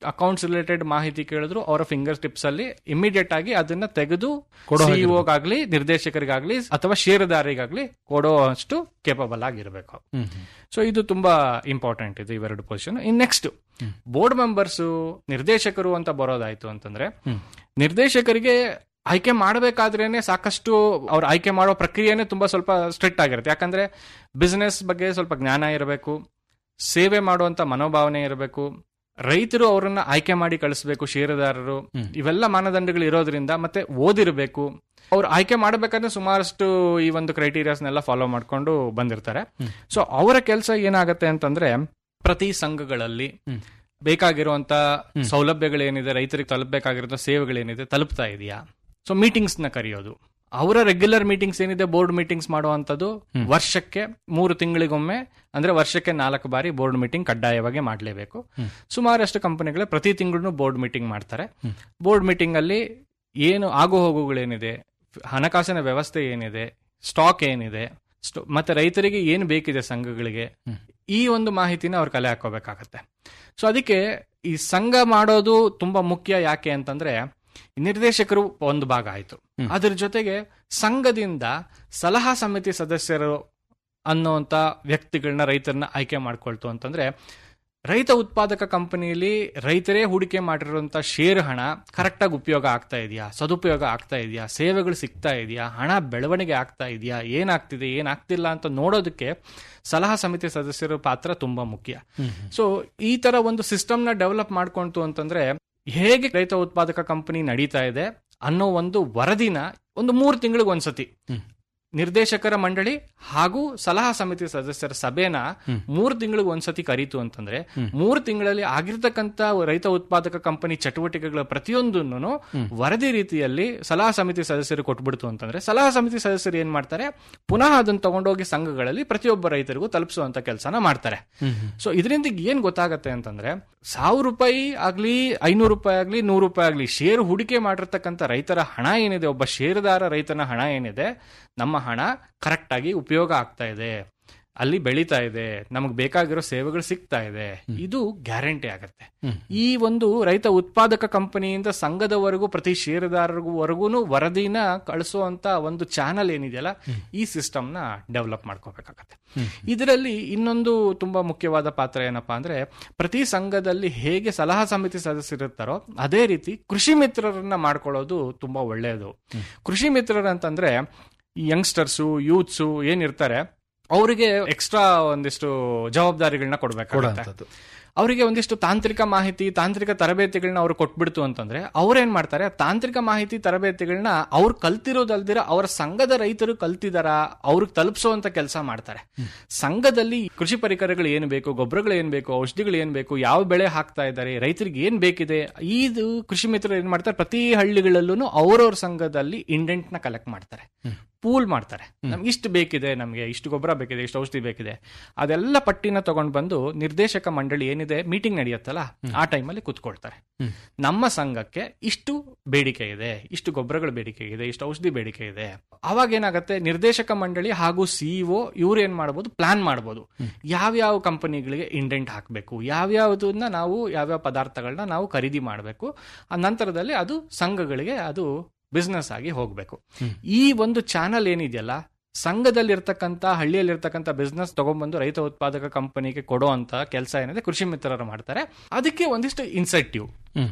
F: ಅಕೌಂಟ್ಸ್ ರಿಲೇಟೆಡ್ ಮಾಹಿತಿ ಕೇಳಿದ್ರು ಅವರ ಫಿಂಗರ್ ಟಿಪ್ಸ್ ಅಲ್ಲಿ ಇಮಿಡಿಯೇಟ್ ಆಗಿ ಅದನ್ನ ತೆಗೆದು
E: ಕೊಡೋ ಹಾಗೆ
F: ಸಿಇಒಗಾಗ್ಲಿ ನಿರ್ದೇಶಕರಿಗಾಗ್ಲಿ ಅಥವಾ ಷೇರುದಾರರಿಗಾಗ್ಲಿ ಕೊಡೋ ಅಷ್ಟು ಕೇಪಬಲ್ ಆಗಿರಬೇಕು
E: ಹ್ಮ್ ಹ್ಮ್.
F: ಸೊ ಇದು ತುಂಬಾ ಇಂಪಾರ್ಟೆಂಟ್ ಇದೆ ಇವೆರಡು position in next board members ನಿರ್ದೇಶಕರು ಅಂತ ಬರೋದಾಯ್ತು ಅಂತಂದ್ರೆ ನಿರ್ದೇಶಕರಿಗೆ ಆಯ್ಕೆ ಮಾಡಬೇಕಾದ್ರೇನೆ ಸಾಕಷ್ಟು ಅವ್ರು ಆಯ್ಕೆ ಮಾಡೋ ಪ್ರಕ್ರಿಯೆನೇ ತುಂಬಾ ಸ್ವಲ್ಪ ಸ್ಟ್ರಿಕ್ಟ್ ಆಗಿರುತ್ತೆ ಯಾಕಂದ್ರೆ ಬಿಸ್ನೆಸ್ ಬಗ್ಗೆ ಸ್ವಲ್ಪ ಜ್ಞಾನ ಇರಬೇಕು ಸೇವೆ ಮಾಡುವಂತ ಮನೋಭಾವನೆ ಇರಬೇಕು ರೈತರು ಅವರನ್ನ ಆಯ್ಕೆ ಮಾಡಿ ಕಳಿಸ್ಬೇಕು ಷೇರುದಾರರು ಇವೆಲ್ಲ ಮಾನದಂಡಗಳು ಇರೋದ್ರಿಂದ ಮತ್ತೆ ಓದಿರಬೇಕು ಅವ್ರು ಆಯ್ಕೆ ಮಾಡಬೇಕಾದ್ರೆ ಸುಮಾರಷ್ಟು ಈ ಒಂದು ಕ್ರೈಟೀರಿಯಾಸ್ನೆಲ್ಲ ಫಾಲೋ ಮಾಡ್ಕೊಂಡು ಬಂದಿರ್ತಾರೆ ಸೊ ಅವರ ಕೆಲಸ ಏನಾಗತ್ತೆ ಅಂತಂದ್ರೆ ಪ್ರತಿ ಸಂಘಗಳಲ್ಲಿ ಬೇಕಾಗಿರುವಂತ ಸೌಲಭ್ಯಗಳೇನಿದೆ ರೈತರಿಗೆ ತಲುಪಬೇಕಾಗಿರೋ ಸೇವೆಗಳೇನಿದೆ ತಲುಪ್ತಾ ಇದೆಯಾ ಸೊ ಮೀಟಿಂಗ್ಸ್ ನ ಕರೆಯೋದು ಅವರ ರೆಗ್ಯುಲರ್ ಮೀಟಿಂಗ್ಸ್ ಏನಿದೆ ಬೋರ್ಡ್ ಮೀಟಿಂಗ್ಸ್ ಮಾಡುವಂತದ್ದು ವರ್ಷಕ್ಕೆ ಮೂರು ತಿಂಗಳಿಗೊಮ್ಮೆ ಅಂದ್ರೆ ವರ್ಷಕ್ಕೆ ನಾಲ್ಕು ಬಾರಿ ಬೋರ್ಡ್ ಮೀಟಿಂಗ್ ಕಡ್ಡಾಯವಾಗಿ ಮಾಡಲೇಬೇಕು ಸುಮಾರಷ್ಟು ಕಂಪನಿಗಳು ಪ್ರತಿ ತಿಂಗಳು ಬೋರ್ಡ್ ಮೀಟಿಂಗ್ ಮಾಡ್ತಾರೆ ಬೋರ್ಡ್ ಮೀಟಿಂಗ್ ಅಲ್ಲಿ ಏನು ಆಗು ಹೋಗುಗಳೇನಿದೆ ಹಣಕಾಸಿನ ವ್ಯವಸ್ಥೆ ಏನಿದೆ ಸ್ಟಾಕ್ ಏನಿದೆ ಸ್ಟೊ- ಮತ್ತೆ ರೈತರಿಗೆ ಏನು ಬೇಕಿದೆ ಸಂಘಗಳಿಗೆ ಈ ಒಂದು ಮಾಹಿತಿನ ಅವ್ರು ಕಲೆ ಹಾಕೋಬೇಕಾಗತ್ತೆ ಸೊ ಅದಕ್ಕೆ ಈ ಸಂಘ ಮಾಡೋದು ತುಂಬಾ ಮುಖ್ಯ ಯಾಕೆ ಅಂತಂದ್ರೆ ನಿರ್ದೇಶಕರು ಒಂದು ಭಾಗ ಆಯ್ತು ಅದ್ರ ಜೊತೆಗೆ ಸಂಘದಿಂದ ಸಲಹಾ ಸಮಿತಿ ಸದಸ್ಯರು ಅನ್ನೋಂತ ವ್ಯಕ್ತಿಗಳನ್ನ ರೈತರನ್ನ ಆಯ್ಕೆ ಮಾಡ್ಕೊಳ್ತು ಅಂತಂದ್ರೆ ರೈತ ಉತ್ಪಾದಕ ಕಂಪನಿಯಲ್ಲಿ ರೈತರೇ ಹೂಡಿಕೆ ಮಾಡಿರುವಂತ ಷೇರು ಹಣ ಕರೆಕ್ಟ್ ಆಗಿ ಉಪಯೋಗ ಆಗ್ತಾ ಇದೆಯಾ ಸದುಪಯೋಗ ಆಗ್ತಾ ಇದೆಯಾ ಸೇವೆಗಳು ಸಿಗ್ತಾ ಇದೆಯಾ ಹಣ ಬೆಳವಣಿಗೆ ಆಗ್ತಾ ಇದೆಯಾ ಏನಾಗ್ತಿದೆ ಏನಾಗ್ತಿಲ್ಲ ಅಂತ ನೋಡೋದಕ್ಕೆ ಸಲಹಾ ಸಮಿತಿ ಸದಸ್ಯರ ಪಾತ್ರ ತುಂಬಾ ಮುಖ್ಯ ಸೊ ಈ ತರ ಒಂದು ಸಿಸ್ಟಮ್ ನ ಡೆವಲಪ್ ಮಾಡ್ಕೊಂತು ಅಂತಂದ್ರೆ ಹೇಗೆ ರೈತ ಉತ್ಪಾದಕ ಕಂಪನಿ ನಡೀತಾ ಇದೆ ಅನ್ನೋ ಒಂದು ವರದಿನ ಒಂದು ಮೂರು ತಿಂಗಳಿಗೆ ಒಂದ್ಸತಿ ನಿರ್ದೇಶಕರ ಮಂಡಳಿ ಹಾಗೂ ಸಲಹಾ ಸಮಿತಿ ಸದಸ್ಯರ ಸಭೆನ ಮೂರು ತಿಂಗಳಿಗೆ ಒಂದ್ಸತಿ ಕರೀತು ಅಂತಂದ್ರೆ ಮೂರು ತಿಂಗಳಲ್ಲಿ ಆಗಿರ್ತಕ್ಕಂತ ರೈತ ಉತ್ಪಾದಕ ಕಂಪನಿ ಚಟುವಟಿಕೆಗಳ ಪ್ರತಿಯೊಂದನ್ನು ವರದಿ ರೀತಿಯಲ್ಲಿ ಸಲಹಾ ಸಮಿತಿ ಸದಸ್ಯರು ಕೊಟ್ಬಿಡ್ತು ಅಂತಂದ್ರೆ ಸಲಹಾ ಸಮಿತಿ ಸದಸ್ಯರು ಏನ್ ಮಾಡ್ತಾರೆ ಪುನಃ ಅದನ್ನ ತಗೊಂಡೋಗಿ ಸಂಘಗಳಲ್ಲಿ ಪ್ರತಿಯೊಬ್ಬ ರೈತರಿಗೂ ತಲುಪಿಸುವಂತ ಕೆಲಸನ ಮಾಡ್ತಾರೆ ಸೊ ಇದರಿಂದ ಏನ್ ಗೊತ್ತಾಗತ್ತೆ ಅಂತಂದ್ರೆ ಸಾವಿರ ರೂಪಾಯಿ ಆಗ್ಲಿ ಐನೂರು ರೂಪಾಯಿ ಆಗ್ಲಿ ನೂರು ರೂಪಾಯಿ ಆಗ್ಲಿ ಷೇರು ಹೂಡಿಕೆ ಮಾಡಿರ್ತಕ್ಕಂಥ ರೈತರ ಹಣ ಏನಿದೆ ಒಬ್ಬ ಷೇರುದಾರ ರೈತನ ಹಣ ಏನಿದೆ ನಮ್ಮ ಹಣ ಕರೆಕ್ಟ್ ಆಗಿ ಉಪಯೋಗ ಆಗ್ತಾ ಇದೆ ಅಲ್ಲಿ ಬೆಳೀತಾ ಇದೆ ನಮಗೆ ಬೇಕಾಗಿರೋ ಸೇವೆಗಳು ಸಿಗ್ತಾ ಇದೆ ಇದು ಗ್ಯಾರಂಟಿ ಆಗತ್ತೆ ಈ ಒಂದು ರೈತ ಉತ್ಪಾದಕ ಕಂಪನಿಯಿಂದ ಸಂಘದವರೆಗೂ ಪ್ರತಿ ಷೇರುದಾರರಿಗೂ ವರದಿನ ಕಳಿಸುವಂತ ಒಂದು ಚಾನಲ್ ಏನಿದೆಯಲ್ಲ ಈ ಸಿಸ್ಟಮ್ ನ ಡೆವಲಪ್ ಮಾಡ್ಕೋಬೇಕಾಗತ್ತೆ ಇದರಲ್ಲಿ ಇನ್ನೊಂದು ತುಂಬಾ ಮುಖ್ಯವಾದ ಪಾತ್ರ ಏನಪ್ಪಾ ಅಂದ್ರೆ ಪ್ರತಿ ಸಂಘದಲ್ಲಿ ಹೇಗೆ ಸಲಹಾ ಸಮಿತಿ ಸದಸ್ಯರಿರ್ತಾರೋ ಅದೇ ರೀತಿ ಕೃಷಿ ಮಿತ್ರರನ್ನ ಮಾಡ್ಕೊಳ್ಳೋದು ತುಂಬಾ ಒಳ್ಳೆಯದು ಕೃಷಿ ಮಿತ್ರರಂತಂದ್ರೆ ಈ ಯಂಗ್ಸ್ಟರ್ಸು ಯೂತ್ಸು ಏನಿರ್ತಾರೆ ಅವರಿಗೆ ಎಕ್ಸ್ಟ್ರಾ ಒಂದಿಷ್ಟು ಜವಾಬ್ದಾರಿಗಳನ್ನ ಕೊಡ್ಬೇಕಾಗುತ್ತೆ
E: ಕೊಡೋಂಥದ್ದು.
F: ಅವರಿಗೆ ಒಂದಿಷ್ಟು ತಾಂತ್ರಿಕ ಮಾಹಿತಿ ತಾಂತ್ರಿಕ ತರಬೇತಿಗಳನ್ನ ಅವ್ರು ಕೊಟ್ಬಿಡ್ತು ಅಂತಂದ್ರೆ ಅವ್ರೇನ್ ಮಾಡ್ತಾರೆ ತಾಂತ್ರಿಕ ಮಾಹಿತಿ ತರಬೇತಿಗಳನ್ನ ಅವ್ರು ಕಲ್ತಿರೋದಲ್ದಿರ ಅವರ ಸಂಘದ ರೈತರು ಕಲ್ತಿದಾರ ಅವ್ರಿಗೆ ತಲುಪಿಸುವಂತ ಕೆಲಸ ಮಾಡ್ತಾರೆ ಸಂಘದಲ್ಲಿ ಕೃಷಿ ಪರಿಕರಗಳು ಏನು ಬೇಕು ಗೊಬ್ಬರಗಳು ಏನ್ ಬೇಕು ಔಷಧಿಗಳು ಏನ್ ಬೇಕು ಯಾವ ಬೆಳೆ ಹಾಕ್ತಾ ಇದ್ದಾರೆ ರೈತರಿಗೆ ಏನ್ ಬೇಕಿದೆ ಇದು ಕೃಷಿ ಮಿತ್ರರು ಏನ್ ಮಾಡ್ತಾರೆ ಪ್ರತಿ ಹಳ್ಳಿಗಳಲ್ಲೂ ಅವ್ರವ್ರ ಸಂಘದಲ್ಲಿ ಇಂಡೆಂಟ್ ನ ಕಲೆಕ್ಟ್ ಮಾಡ್ತಾರೆ ಪೂಲ್ ಮಾಡ್ತಾರೆ ನಮ್ಗೆ ಇಷ್ಟು ಬೇಕಿದೆ ನಮಗೆ ಇಷ್ಟು ಗೊಬ್ಬರ ಬೇಕಿದೆ ಇಷ್ಟು ಔಷಧಿ ಬೇಕಿದೆ ಅದೆಲ್ಲ ಪಟ್ಟಿನ ತಗೊಂಡ್ ಬಂದು ನಿರ್ದೇಶಕ ಮಂಡಳಿ ಏನಿದೆ ಮೀಟಿಂಗ್ ನಡೆಯುತ್ತಲ್ಲ ಆ ಟೈಮಲ್ಲಿ ಕುತ್ಕೊಳ್ತಾರೆ ನಮ್ಮ ಸಂಘಕ್ಕೆ ಇಷ್ಟು ಬೇಡಿಕೆ ಇದೆ ಇಷ್ಟು ಗೊಬ್ಬರಗಳ ಬೇಡಿಕೆ ಇದೆ ಇಷ್ಟು ಔಷಧಿ ಬೇಡಿಕೆ ಇದೆ ಅವಾಗ ಏನಾಗುತ್ತೆ ನಿರ್ದೇಶಕ ಮಂಡಳಿ ಹಾಗೂ ಸಿಇಒ ಇವ್ರು ಏನ್ ಮಾಡಬಹುದು ಪ್ಲಾನ್ ಮಾಡಬಹುದು ಯಾವ್ಯಾವ ಕಂಪನಿಗಳಿಗೆ ಇಂಡೆಂಟ್ ಹಾಕಬೇಕು ಯಾವ್ಯಾವ್ದನ್ನ ನಾವು ಯಾವ್ಯಾವ ಪದಾರ್ಥಗಳನ್ನ ನಾವು ಖರೀದಿ ಮಾಡಬೇಕು ಆ ನಂತರದಲ್ಲಿ ಅದು ಸಂಘಗಳಿಗೆ ಅದು ಬಿಸ್ನೆಸ್ ಆಗಿ ಹೋಗ್ಬೇಕು ಈ ಒಂದು ಚಾನಲ್ ಏನಿದೆಯಲ್ಲ ಸಂಘದಲ್ಲಿರ್ತಕ್ಕಂಥ ಹಳ್ಳಿಯಲ್ಲಿರ್ತಕ್ಕಂಥ ಬಿಸ್ನೆಸ್ ತಗೊಂಡ್ಬಂದು ರೈತ ಉತ್ಪಾದಕ ಕಂಪನಿಗೆ ಕೊಡೋ ಅಂತ ಕೆಲಸ ಏನಿದೆ ಕೃಷಿ ಮಿತ್ರರು ಮಾಡ್ತಾರೆ ಅದಕ್ಕೆ ಒಂದಿಷ್ಟು ಇನ್ಸೆಂಟಿವ್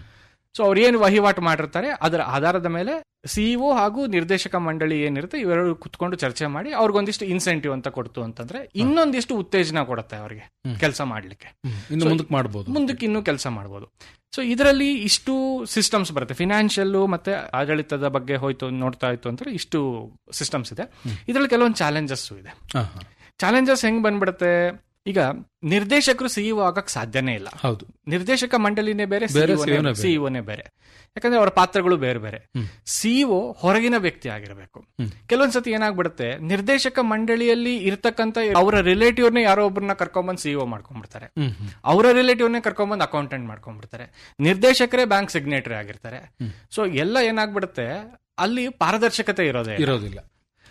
F: ಸೊ ಅವ್ರು ಏನು ವಹಿವಾಟು ಮಾಡಿರ್ತಾರೆ ಅದರ ಆಧಾರದ ಮೇಲೆ ಸಿಇಒ ಹಾಗೂ ನಿರ್ದೇಶಕ ಮಂಡಳಿ ಏನಿರುತ್ತೆ ಇವೆರಡು ಕುತ್ಕೊಂಡು ಚರ್ಚೆ ಮಾಡಿ ಅವ್ರಿಗೊಂದಿಷ್ಟು ಇನ್ಸೆಂಟಿವ್ ಅಂತ ಕೊಡ್ತು ಅಂತಂದ್ರೆ ಇನ್ನೊಂದಿಷ್ಟು ಉತ್ತೇಜನ ಕೊಡುತ್ತೆ ಅವರಿಗೆ ಕೆಲಸ ಮಾಡ್ಲಿಕ್ಕೆ
E: ಇನ್ನು
F: So,
E: ಮುಂದಕ್ಕೆ ಮಾಡ್ಬೋದು
F: ಮುಂದಕ್ಕೆ ಇನ್ನೂ ಕೆಲಸ ಮಾಡ್ಬೋದು ಸೊ ಇದರಲ್ಲಿ ಇಷ್ಟು ಸಿಸ್ಟಮ್ಸ್ ಬರುತ್ತೆ ಫಿನಾನ್ಷಿಯಲ್ ಮತ್ತೆ ಆಡಳಿತದ ಬಗ್ಗೆ ಹೋಯ್ತು ನೋಡ್ತಾ ಇತ್ತು ಅಂದ್ರೆ ಇಷ್ಟು ಸಿಸ್ಟಮ್ಸ್ ಇದೆ ಇದರಲ್ಲಿ ಕೆಲವೊಂದು ಚಾಲೆಂಜಸ್ ಇದೆ
E: ಹಾ, ಹಾ.
F: ಚಾಲೆಂಜಸ್ ಹೆಂಗ್ ಬಂದ್ಬಿಡುತ್ತೆ ಈಗ ನಿರ್ದೇಶಕರು ಸಿಇಒ ಆಗಕ್ ಸಾಧ್ಯನೇ ಇಲ್ಲ
E: ಹೌದು
F: ನಿರ್ದೇಶಕ ಮಂಡಳಿನೇ ಬೇರೆ
E: ಬೇರೆ CEO ನೇ ಬೇರೆ.
F: ಸಿಇಒನೇ ಬೇರೆ ಯಾಕಂದ್ರೆ ಅವರ ಪಾತ್ರಗಳು ಬೇರೆ ಬೇರೆ ಸಿಇಒ ಹೊರಗಿನ ವ್ಯಕ್ತಿ ಆಗಿರಬೇಕು ಕೆಲವೊಂದ್ಸತಿ ಏನಾಗ್ಬಿಡುತ್ತೆ ನಿರ್ದೇಶಕ ಮಂಡಳಿಯಲ್ಲಿ ಇರ್ತಕ್ಕಂಥ ಅವರ ರಿಲೇಟಿವ್ನೇ ಯಾರೋ ಒಬ್ಬರನ್ನ ಕರ್ಕೊಂಡ್ಬಂದು ಸಿಇಒ ಮಾಡ್ಕೊಂಡ್ಬಿಡ್ತಾರೆ
E: ಹ್ಮ್ ಹ್ಮ್.
F: ಅವರ ರಿಲೇಟಿವ್ನೇ ಕರ್ಕೊಂಡ್ಬಂದು ಅಕೌಂಟೆಂಟ್ ಮಾಡ್ಕೊಂಡ್ಬಿಡ್ತಾರೆ ನಿರ್ದೇಶಕರೇ ಬ್ಯಾಂಕ್ ಸಿಗ್ನೇಟರಿ ಆಗಿರ್ತಾರೆ ಸೊ ಎಲ್ಲ ಏನಾಗ್ಬಿಡುತ್ತೆ ಅಲ್ಲಿ ಪಾರದರ್ಶಕತೆ ಇರೋದೇ ಇಲ್ಲ.
E: ಇರೋದಿಲ್ಲ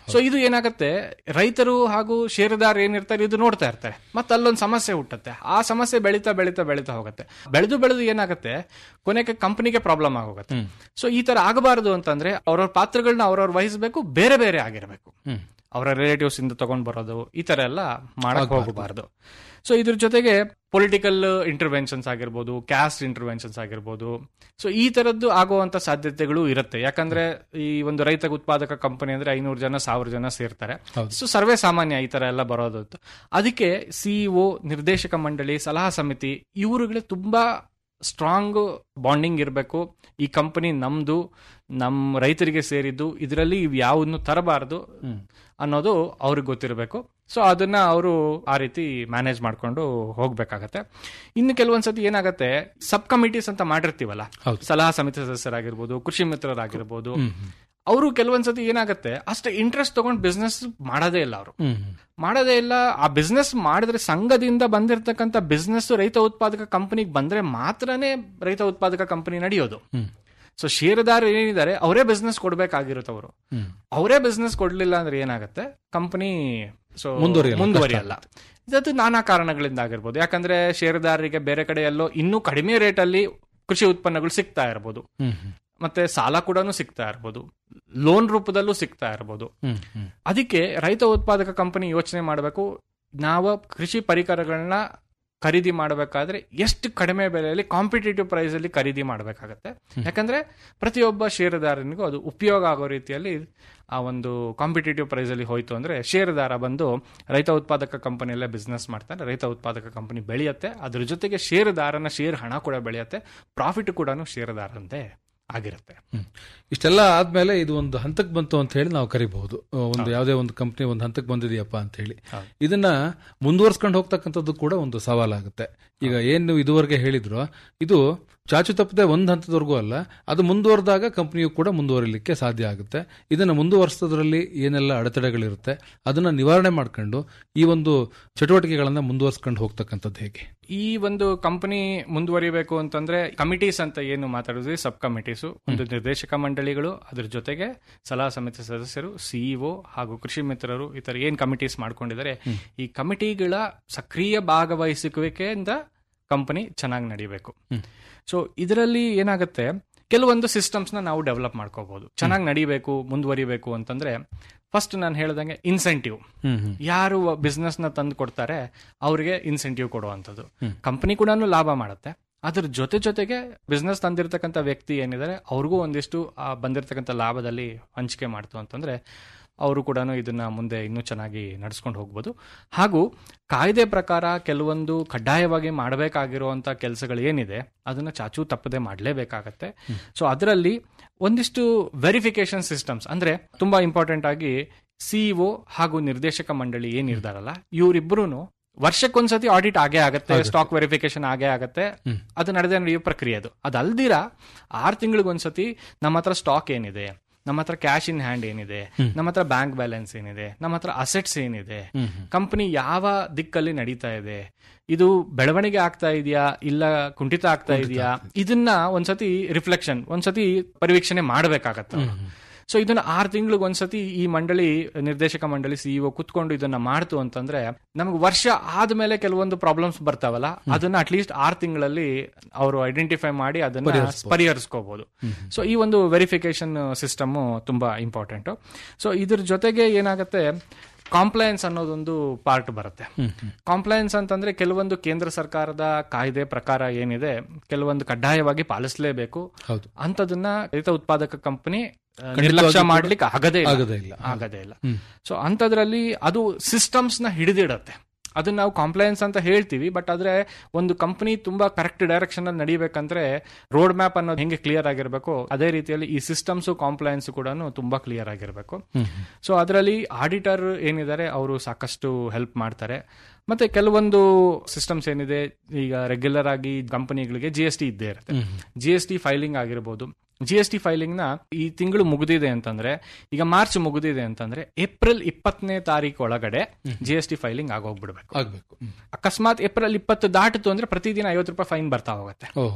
F: ಸೊ ಇದು ಏನಾಗುತ್ತೆ ರೈತರು ಹಾಗೂ ಷೇರುದಾರ ಏನಿರ್ತಾರೆ ಇದು ನೋಡ್ತಾ ಇರ್ತಾರೆ ಮತ್ತೆ ಅಲ್ಲೊಂದು ಸಮಸ್ಯೆ ಹುಟ್ಟುತ್ತೆ ಆ ಸಮಸ್ಯೆ ಬೆಳೀತಾ ಬೆಳೀತಾ ಬೆಳೀತಾ ಹೋಗುತ್ತೆ ಬೆಳೆದು ಬೆಳೆದು ಏನಾಗುತ್ತೆ ಕೊನೆಗೆ ಕಂಪನಿಗೆ ಪ್ರಾಬ್ಲಮ್ ಆಗೋಗುತ್ತೆ ಸೊ ಈ ತರ ಆಗಬಾರದು ಅಂತಂದ್ರೆ ಅವ್ರವ್ರ ಪಾತ್ರಗಳನ್ನ ಅವ್ರವ್ರು ವಹಿಸಬೇಕು ಬೇರೆ ಬೇರೆ ಆಗಿರಬೇಕು ಅವರ ರಿಲೇಟಿವ್ಸ್ ಇಂದ ತಗೊಂಡ್ ಬರೋದು ಈ ತರ ಎಲ್ಲ ಮಾಡಕ್ ಹೋಗಬಾರದು ಸೊ ಇದ್ರ ಜೊತೆಗೆ ಪೊಲಿಟಿಕಲ್ ಇಂಟರ್ವೆನ್ಷನ್ಸ್ ಆಗಿರ್ಬೋದು ಕ್ಯಾಸ್ಟ್ ಇಂಟರ್ವೆನ್ಷನ್ಸ್ ಆಗಿರ್ಬೋದು ಸೊ ಈ ತರದ್ದು ಆಗುವಂತ ಸಾಧ್ಯತೆಗಳು ಇರುತ್ತೆ ಯಾಕಂದ್ರೆ ಈ ಒಂದು ರೈತ ಉತ್ಪಾದಕ ಕಂಪನಿ ಅಂದ್ರೆ ಐನೂರು ಜನ ಸಾವಿರ ಜನ ಸೇರ್ತಾರೆ ಸೊ ಸರ್ವೇ ಸಾಮಾನ್ಯ ಈ ತರ ಎಲ್ಲ ಬರೋದು ಅಂತ. ಅದಕ್ಕೆ ಸಿಇಒ ನಿರ್ದೇಶಕ ಮಂಡಳಿ ಸಲಹಾ ಸಮಿತಿ ಇವರುಗಳೇ ತುಂಬಾ ಸ್ಟ್ರಾಂಗ್ ಬಾಂಡಿಂಗ್ ಇರಬೇಕು ಈ ಕಂಪನಿ ನಮ್ದು ನಮ್ಮ ರೈತರಿಗೆ ಸೇರಿದ್ದು ಇದರಲ್ಲಿ ಇವ್ ಯಾವನ್ನು ತರಬಾರದು ಅನ್ನೋದು ಅವ್ರಿಗೆ ಗೊತ್ತಿರಬೇಕು ಸೊ ಅದನ್ನ ಅವರು ಆ ರೀತಿ ಮ್ಯಾನೇಜ್ ಮಾಡ್ಕೊಂಡು ಹೋಗ್ಬೇಕಾಗತ್ತೆ ಇನ್ನು ಕೆಲವೊಂದ್ಸತಿ ಏನಾಗತ್ತೆ ಸಬ್ ಕಮಿಟೀಸ್ ಅಂತ ಮಾಡಿರ್ತೀವಲ್ಲ ಸಲಹಾ ಸಮಿತಿ ಸದಸ್ಯರಾಗಿರ್ಬೋದು ಕೃಷಿ ಮಿತ್ರರಾಗಿರ್ಬೋದು ಅವರು ಕೆಲವೊಂದ್ಸತಿ ಏನಾಗತ್ತೆ ಅಷ್ಟು ಇಂಟ್ರೆಸ್ಟ್ ತಗೊಂಡು ಬಿಸ್ನೆಸ್ ಮಾಡೋದೇ ಇಲ್ಲ ಅವರು ಮಾಡೋದೇ ಇಲ್ಲ ಆ ಬಿಸ್ನೆಸ್ ಮಾಡಿದ್ರೆ ಸಂಘದಿಂದ ಬಂದಿರತಕ್ಕಂತ ಬಿಸ್ನೆಸ್ ರೈತ ಉತ್ಪಾದಕ ಕಂಪನಿಗೆ ಬಂದ್ರೆ ಮಾತ್ರನೇ ರೈತ ಉತ್ಪಾದಕ ಕಂಪನಿ ನಡೆಯೋದು ಸೊ ಷೇರುದಾರ ಏನಿದ್ದಾರೆ ಅವರೇ ಬಿಸ್ನೆಸ್ ಕೊಡ್ಬೇಕಾಗಿರುತ್ತೆ ಅವರು ಅವರೇ ಬಿಸ್ನೆಸ್ ಕೊಡ್ಲಿಲ್ಲ ಅಂದ್ರೆ ಏನಾಗುತ್ತೆ ಕಂಪನಿ ಸೊ
E: ಮುಂದುವರಿಯಲ್ಲ,
F: ಮುಂದುವರಿಯಲ್ಲ ಇದತ್ತು ನಾನಾ ಕಾರಣಗಳಿಂದ ಆಗಿರ್ಬೋದು ಯಾಕಂದ್ರೆ ಷೇರುದಾರರಿಗೆ ಬೇರೆ ಕಡೆ ಎಲ್ಲೋ ಇನ್ನೂ ಕಡಿಮೆ ರೇಟ್ ಅಲ್ಲಿ ಕೃಷಿ ಉತ್ಪನ್ನಗಳು ಸಿಗ್ತಾ ಇರ್ಬೋದು ಮತ್ತೆ ಸಾಲ ಕೂಡ ಸಿಗ್ತಾ ಇರ್ಬೋದು ಲೋನ್ ರೂಪದಲ್ಲೂ ಸಿಗ್ತಾ ಇರ್ಬೋದು ಅದಕ್ಕೆ ರೈತ ಉತ್ಪಾದಕ ಕಂಪನಿ ಯೋಚನೆ ಮಾಡಬೇಕು ನಾವು ಕೃಷಿ ಪರಿಕರಗಳನ್ನ ಖರೀದಿ ಮಾಡಬೇಕಾದ್ರೆ ಎಷ್ಟು ಕಡಿಮೆ ಬೆಲೆಯಲ್ಲಿ ಕಾಂಪಿಟೇಟಿವ್ ಪ್ರೈಸ್ ಅಲ್ಲಿ ಖರೀದಿ ಮಾಡಬೇಕಾಗತ್ತೆ ಯಾಕಂದ್ರೆ ಪ್ರತಿಯೊಬ್ಬ ಷೇರುದಾರನಿಗೂ ಅದು ಉಪಯೋಗ ಆಗೋ ರೀತಿಯಲ್ಲಿ ಆ ಒಂದು ಕಾಂಪಿಟೇಟಿವ್ ಪ್ರೈಸ್ ಅಲ್ಲಿ ಹೋಯ್ತು ಅಂದ್ರೆ ಷೇರುದಾರ ಬಂದು ರೈತ ಉತ್ಪಾದಕ ಕಂಪನಿಯಲ್ಲೇ ಬಿಸ್ನೆಸ್ ಮಾಡ್ತಾನೆ ರೈತ ಉತ್ಪಾದಕ ಕಂಪನಿ ಬೆಳೆಯುತ್ತೆ ಅದ್ರ ಜೊತೆಗೆ ಷೇರುದಾರನ ಶೇರ್ ಹಣ ಕೂಡ ಬೆಳೆಯುತ್ತೆ ಪ್ರಾಫಿಟ್ ಕೂಡ ಷೇರುದಾರಂತೆ ಆಗಿರುತ್ತೆ
E: ಇಷ್ಟೆಲ್ಲ ಆದ್ಮೇಲೆ ಇದು ಒಂದು ಹಂತಕ್ಕೆ ಬಂತು ಅಂತ ಹೇಳಿ ನಾವು ಕರಿಬಹುದು ಒಂದು ಯಾವುದೇ ಒಂದು ಕಂಪನಿ ಒಂದು ಹಂತಕ್ಕೆ ಬಂದಿದೆಯಪ್ಪ ಅಂತ ಹೇಳಿ ಇದನ್ನ ಮುಂದುವರ್ಸ್ಕೊಂಡು ಹೋಗ್ತಕ್ಕಂಥದ್ದು ಕೂಡ ಒಂದು ಸವಾಲಾಗುತ್ತೆ ಈಗ ಏನ್ ನೀವು ಇದುವರೆಗೆ ಹೇಳಿದ್ರು ಇದು ಚಾಚು ತಪ್ಪದೆ ಒಂದು ಹಂತದವರೆಗೂ ಅಲ್ಲ ಅದು ಮುಂದುವರೆದಾಗ ಕಂಪನಿಯು ಕೂಡ ಮುಂದುವರಿಲಿಕ್ಕೆ ಸಾಧ್ಯ ಆಗುತ್ತೆ ಇದನ್ನ ಮುಂದುವರಿಸೋದ್ರಲ್ಲಿ ಏನೆಲ್ಲ ಅಡೆತಡೆಗಳಿರುತ್ತೆ ಅದನ್ನ ನಿವಾರಣೆ ಮಾಡ್ಕೊಂಡು ಈ ಒಂದು ಚಟುವಟಿಕೆಗಳನ್ನ ಮುಂದುವರ್ಸ್ಕೊಂಡು ಹೋಗ್ತಕ್ಕಂಥದ್ದು ಹೇಗೆ
F: ಈ ಒಂದು ಕಂಪನಿ ಮುಂದುವರಿಬೇಕು ಅಂತಂದ್ರೆ ಕಮಿಟೀಸ್ ಅಂತ ಏನು ಮಾತಾಡಿದ್ವಿ ಸಬ್ ಕಮಿಟೀಸ್ ಒಂದು ನಿರ್ದೇಶಕ ಮಂಡಳಿಗಳು ಅದ್ರ ಜೊತೆಗೆ ಸಲಹಾ ಸಮಿತಿ ಸದಸ್ಯರು ಸಿಇಒ ಹಾಗೂ ಕೃಷಿ ಮಿತ್ರರು ಈ ತರ ಏನ್ ಕಮಿಟೀಸ್ ಮಾಡ್ಕೊಂಡಿದ್ದಾರೆ ಈ ಕಮಿಟಿಗಳ ಸಕ್ರಿಯ ಭಾಗವಹಿಸುವಿಕೆಯಿಂದ ಕಂಪನಿ ಚೆನ್ನಾಗಿ ನಡಿಬೇಕು ಸೊ ಇದರಲ್ಲಿ ಏನಾಗುತ್ತೆ ಕೆಲವೊಂದು ಸಿಸ್ಟಮ್ಸ್ ನ ನಾವು ಡೆವಲಪ್ ಮಾಡ್ಕೋಬಹುದು ಚೆನ್ನಾಗಿ ನಡಿಬೇಕು ಮುಂದುವರಿಬೇಕು ಅಂತಂದ್ರೆ ಫಸ್ಟ್ ನಾನು ಹೇಳ್ದಂಗೆ ಇನ್ಸೆಂಟಿವ್ ಯಾರು ಬಿಸ್ನೆಸ್ ನ ತಂದು ಕೊಡ್ತಾರೆ ಅವರಿಗೆ ಇನ್ಸೆಂಟಿವ್ ಕೊಡುವಂಥದ್ದು ಕಂಪನಿ ಕೂಡ ಲಾಭ ಮಾಡುತ್ತೆ ಅದ್ರ ಜೊತೆ ಜೊತೆಗೆ ಬಿಸ್ನೆಸ್ ತಂದಿರತಕ್ಕಂಥ ವ್ಯಕ್ತಿ ಏನಿದ್ದಾರೆ ಅವ್ರಿಗೂ ಒಂದಿಷ್ಟು ಆ ಬಂದಿರತಕ್ಕಂಥ ಲಾಭದಲ್ಲಿ ಹಂಚಿಕೆ ಮಾಡ್ತು ಅಂತಂದ್ರೆ ಅವರು ಕೂಡ ಇದನ್ನ ಮುಂದೆ ಇನ್ನೂ ಚೆನ್ನಾಗಿ ನಡ್ಸ್ಕೊಂಡು ಹೋಗ್ಬೋದು ಹಾಗೂ ಕಾಯ್ದೆ ಪ್ರಕಾರ ಕೆಲವೊಂದು ಕಡ್ಡಾಯವಾಗಿ ಮಾಡಬೇಕಾಗಿರುವಂತ ಕೆಲಸಗಳು ಏನಿದೆ ಅದನ್ನ ಚಾಚು ತಪ್ಪದೆ ಮಾಡಲೇಬೇಕಾಗತ್ತೆ ಸೊ ಅದರಲ್ಲಿ ಒಂದಿಷ್ಟು ವೆರಿಫಿಕೇಶನ್ ಸಿಸ್ಟಮ್ಸ್ ಅಂದ್ರೆ ತುಂಬಾ ಇಂಪಾರ್ಟೆಂಟ್ ಆಗಿ ಸಿಇಒ ಹಾಗೂ ನಿರ್ದೇಶಕ ಮಂಡಳಿ ಏನಿರ್ತಾರಲ್ಲ ಇವರಿಬ್ರು ವರ್ಷಕ್ಕೊಂದ್ಸತಿ ಆಡಿಟ್ ಆಗೇ ಆಗತ್ತೆ ಸ್ಟಾಕ್ ವೆರಿಫಿಕೇಶನ್ ಆಗೇ ಆಗತ್ತೆ ಅದು ನಡೆದೇ ನಡೆಯೋ ಪ್ರಕ್ರಿಯೆ ಅದು ಅದಲ್ದಿರ ಆರು ತಿಂಗಳಿಗೊಂದ್ಸತಿ ನಮ್ಮ ಹತ್ರ ಸ್ಟಾಕ್ ಏನಿದೆ ನಮ್ಮ ಹತ್ರ ಕ್ಯಾಶ್ ಇನ್ ಹ್ಯಾಂಡ್ ಏನಿದೆ ನಮ್ಮ ಹತ್ರ ಬ್ಯಾಂಕ್ ಬ್ಯಾಲೆನ್ಸ್ ಏನಿದೆ ನಮ್ಮ ಹತ್ರ ಅಸೆಟ್ಸ್ ಏನಿದೆ ಕಂಪನಿ ಯಾವ ದಿಕ್ಕಲ್ಲಿ ನಡೀತಾ ಇದೆ ಇದು ಬೆಳವಣಿಗೆ ಆಗ್ತಾ ಇದೆಯಾ ಇಲ್ಲ ಕುಂಠಿತ ಆಗ್ತಾ ಇದೆಯಾ ಇದನ್ನ ಒಂದ್ಸತಿ ರಿಫ್ಲೆಕ್ಷನ್ ಒಂದ್ಸತಿ ಪರಿವೀಕ್ಷಣೆ ಮಾಡಬೇಕಾಗತ್ತೆ ಸೊ ಇದನ್ನ ಆರು ತಿಂಗಳಿಗೆ ಒಂದ್ಸತಿ ಈ ಮಂಡಳಿ ನಿರ್ದೇಶಕ ಮಂಡಳಿ ಸಿಇಒ ಕುತ್ಕೊಂಡು ಇದನ್ನ ಮಾಡ್ತು ಅಂತಂದ್ರೆ ನಮ್ಗೆ ವರ್ಷ ಆದ್ಮೇಲೆ ಕೆಲವೊಂದು ಪ್ರಾಬ್ಲಮ್ಸ್ ಬರ್ತಾವಲ್ಲ ಅದನ್ನ ಅಟ್ಲೀಸ್ಟ್ ಆರು ತಿಂಗಳಲ್ಲಿ ಅವರು ಐಡೆಂಟಿಫೈ ಮಾಡಿ ಅದನ್ನ ಪರಿಹರಿಸ್ಕೋಬಹುದು ಸೊ ಈ ಒಂದು ವೆರಿಫಿಕೇಶನ್ ಸಿಸ್ಟಮ್ ತುಂಬಾ ಇಂಪಾರ್ಟೆಂಟ್ ಸೊ ಇದ್ರ ಜೊತೆಗೆ ಏನಾಗುತ್ತೆ ಕಾಂಪ್ಲಯನ್ಸ್ ಅನ್ನೋದೊಂದು ಪಾರ್ಟ್ ಬರುತ್ತೆ ಕಾಂಪ್ಲಯನ್ಸ್ ಅಂತಂದ್ರೆ ಕೆಲವೊಂದು ಕೇಂದ್ರ ಸರ್ಕಾರದ ಕಾಯ್ದೆ ಪ್ರಕಾರ ಏನಿದೆ ಕೆಲವೊಂದು ಕಡ್ಡಾಯವಾಗಿ ಪಾಲಿಸಲೇಬೇಕು
E: ಹೌದು.
F: ಅಂತದನ್ನ ರೈತ ಉತ್ಪಾದಕ ಕಂಪನಿ ನಿರ್ಲಕ್ಷ್ಯ ಮಾಡ್ಲಿಕ್ಕೆ ಆಗದೇ ಇಲ್ಲ.
E: ಆಗದೇ ಇಲ್ಲ.
F: ಆಗದೇ ಇಲ್ಲ ಸೊ ಅಂತದ್ರಲ್ಲಿ ಅದು ಸಿಸ್ಟಮ್ಸ್ ನ ಹಿಡಿದಿಡತ್ತೆ ಅದನ್ನ ನಾವು ಕಾಂಪ್ಲಯನ್ಸ್ ಅಂತ ಹೇಳ್ತೀವಿ ಬಟ್ ಆದ್ರೆ ಒಂದು ಕಂಪನಿ ತುಂಬಾ ಕರೆಕ್ಟ್ ಡೈರೆಕ್ಷನ್ ಅಲ್ಲಿ ನಡಿಬೇಕಂದ್ರೆ ರೋಡ್ ಮ್ಯಾಪ್ ಅನ್ನೋದು ಹೆಂಗೆ ಕ್ಲಿಯರ್ ಆಗಿರ್ಬೇಕು ಅದೇ ರೀತಿಯಲ್ಲಿ ಈ ಸಿಸ್ಟಮ್ಸ್ ಕಾಂಪ್ಲಯನ್ಸ್ ಕೂಡ ತುಂಬಾ ಕ್ಲಿಯರ್ ಆಗಿರ್ಬೇಕು ಸೊ ಅದರಲ್ಲಿ ಆಡಿಟರ್ ಏನಿದ್ದಾರೆ ಅವರು ಸಾಕಷ್ಟು ಹೆಲ್ಪ್ ಮಾಡ್ತಾರೆ ಮತ್ತೆ ಕೆಲವೊಂದು ಸಿಸ್ಟಮ್ಸ್ ಏನಿದೆ ಈಗ ರೆಗ್ಯುಲರ್ ಆಗಿ ಕಂಪನಿಗಳಿಗೆ ಜಿ ಎಸ್ ಟಿ ಇದ್ದೇ ಇರುತ್ತೆ ಜಿ ಎಸ್ ಟಿ ಫೈಲಿಂಗ್ ಆಗಿರ್ಬೋದು ಜಿ ಎಸ್ ಟಿ ಫೈಲಿಂಗ್ ನ ಈ ತಿಂಗಳು ಮುಗಿದಿದೆ ಅಂತಂದ್ರೆ ಈಗ ಮಾರ್ಚ್ ಮುಗಿದಿದೆ ಅಂತಂದ್ರೆ ಏಪ್ರಿಲ್ ಇಪ್ಪತ್ತನೇ ತಾರೀಕು ಒಳಗಡೆ ಜಿ ಎಸ್ ಟಿ ಫೈಲಿಂಗ್ ಆಗೋಗ್ಬಿಡ್ಬೇಕು
E: ಆಗ್ಬೇಕು ಹ್ಮ್.
F: ಅಕಸ್ಮಾತ್ ಏಪ್ರಿಲ್ ಇಪ್ಪತ್ತು ದಾಟಿತು ಅಂದ್ರೆ ಪ್ರತಿದಿನ ಐವತ್ತು ರೂಪಾಯಿ ಫೈನ್ ಬರ್ತಾ ಹೋಗುತ್ತೆ
E: ಓಹೋ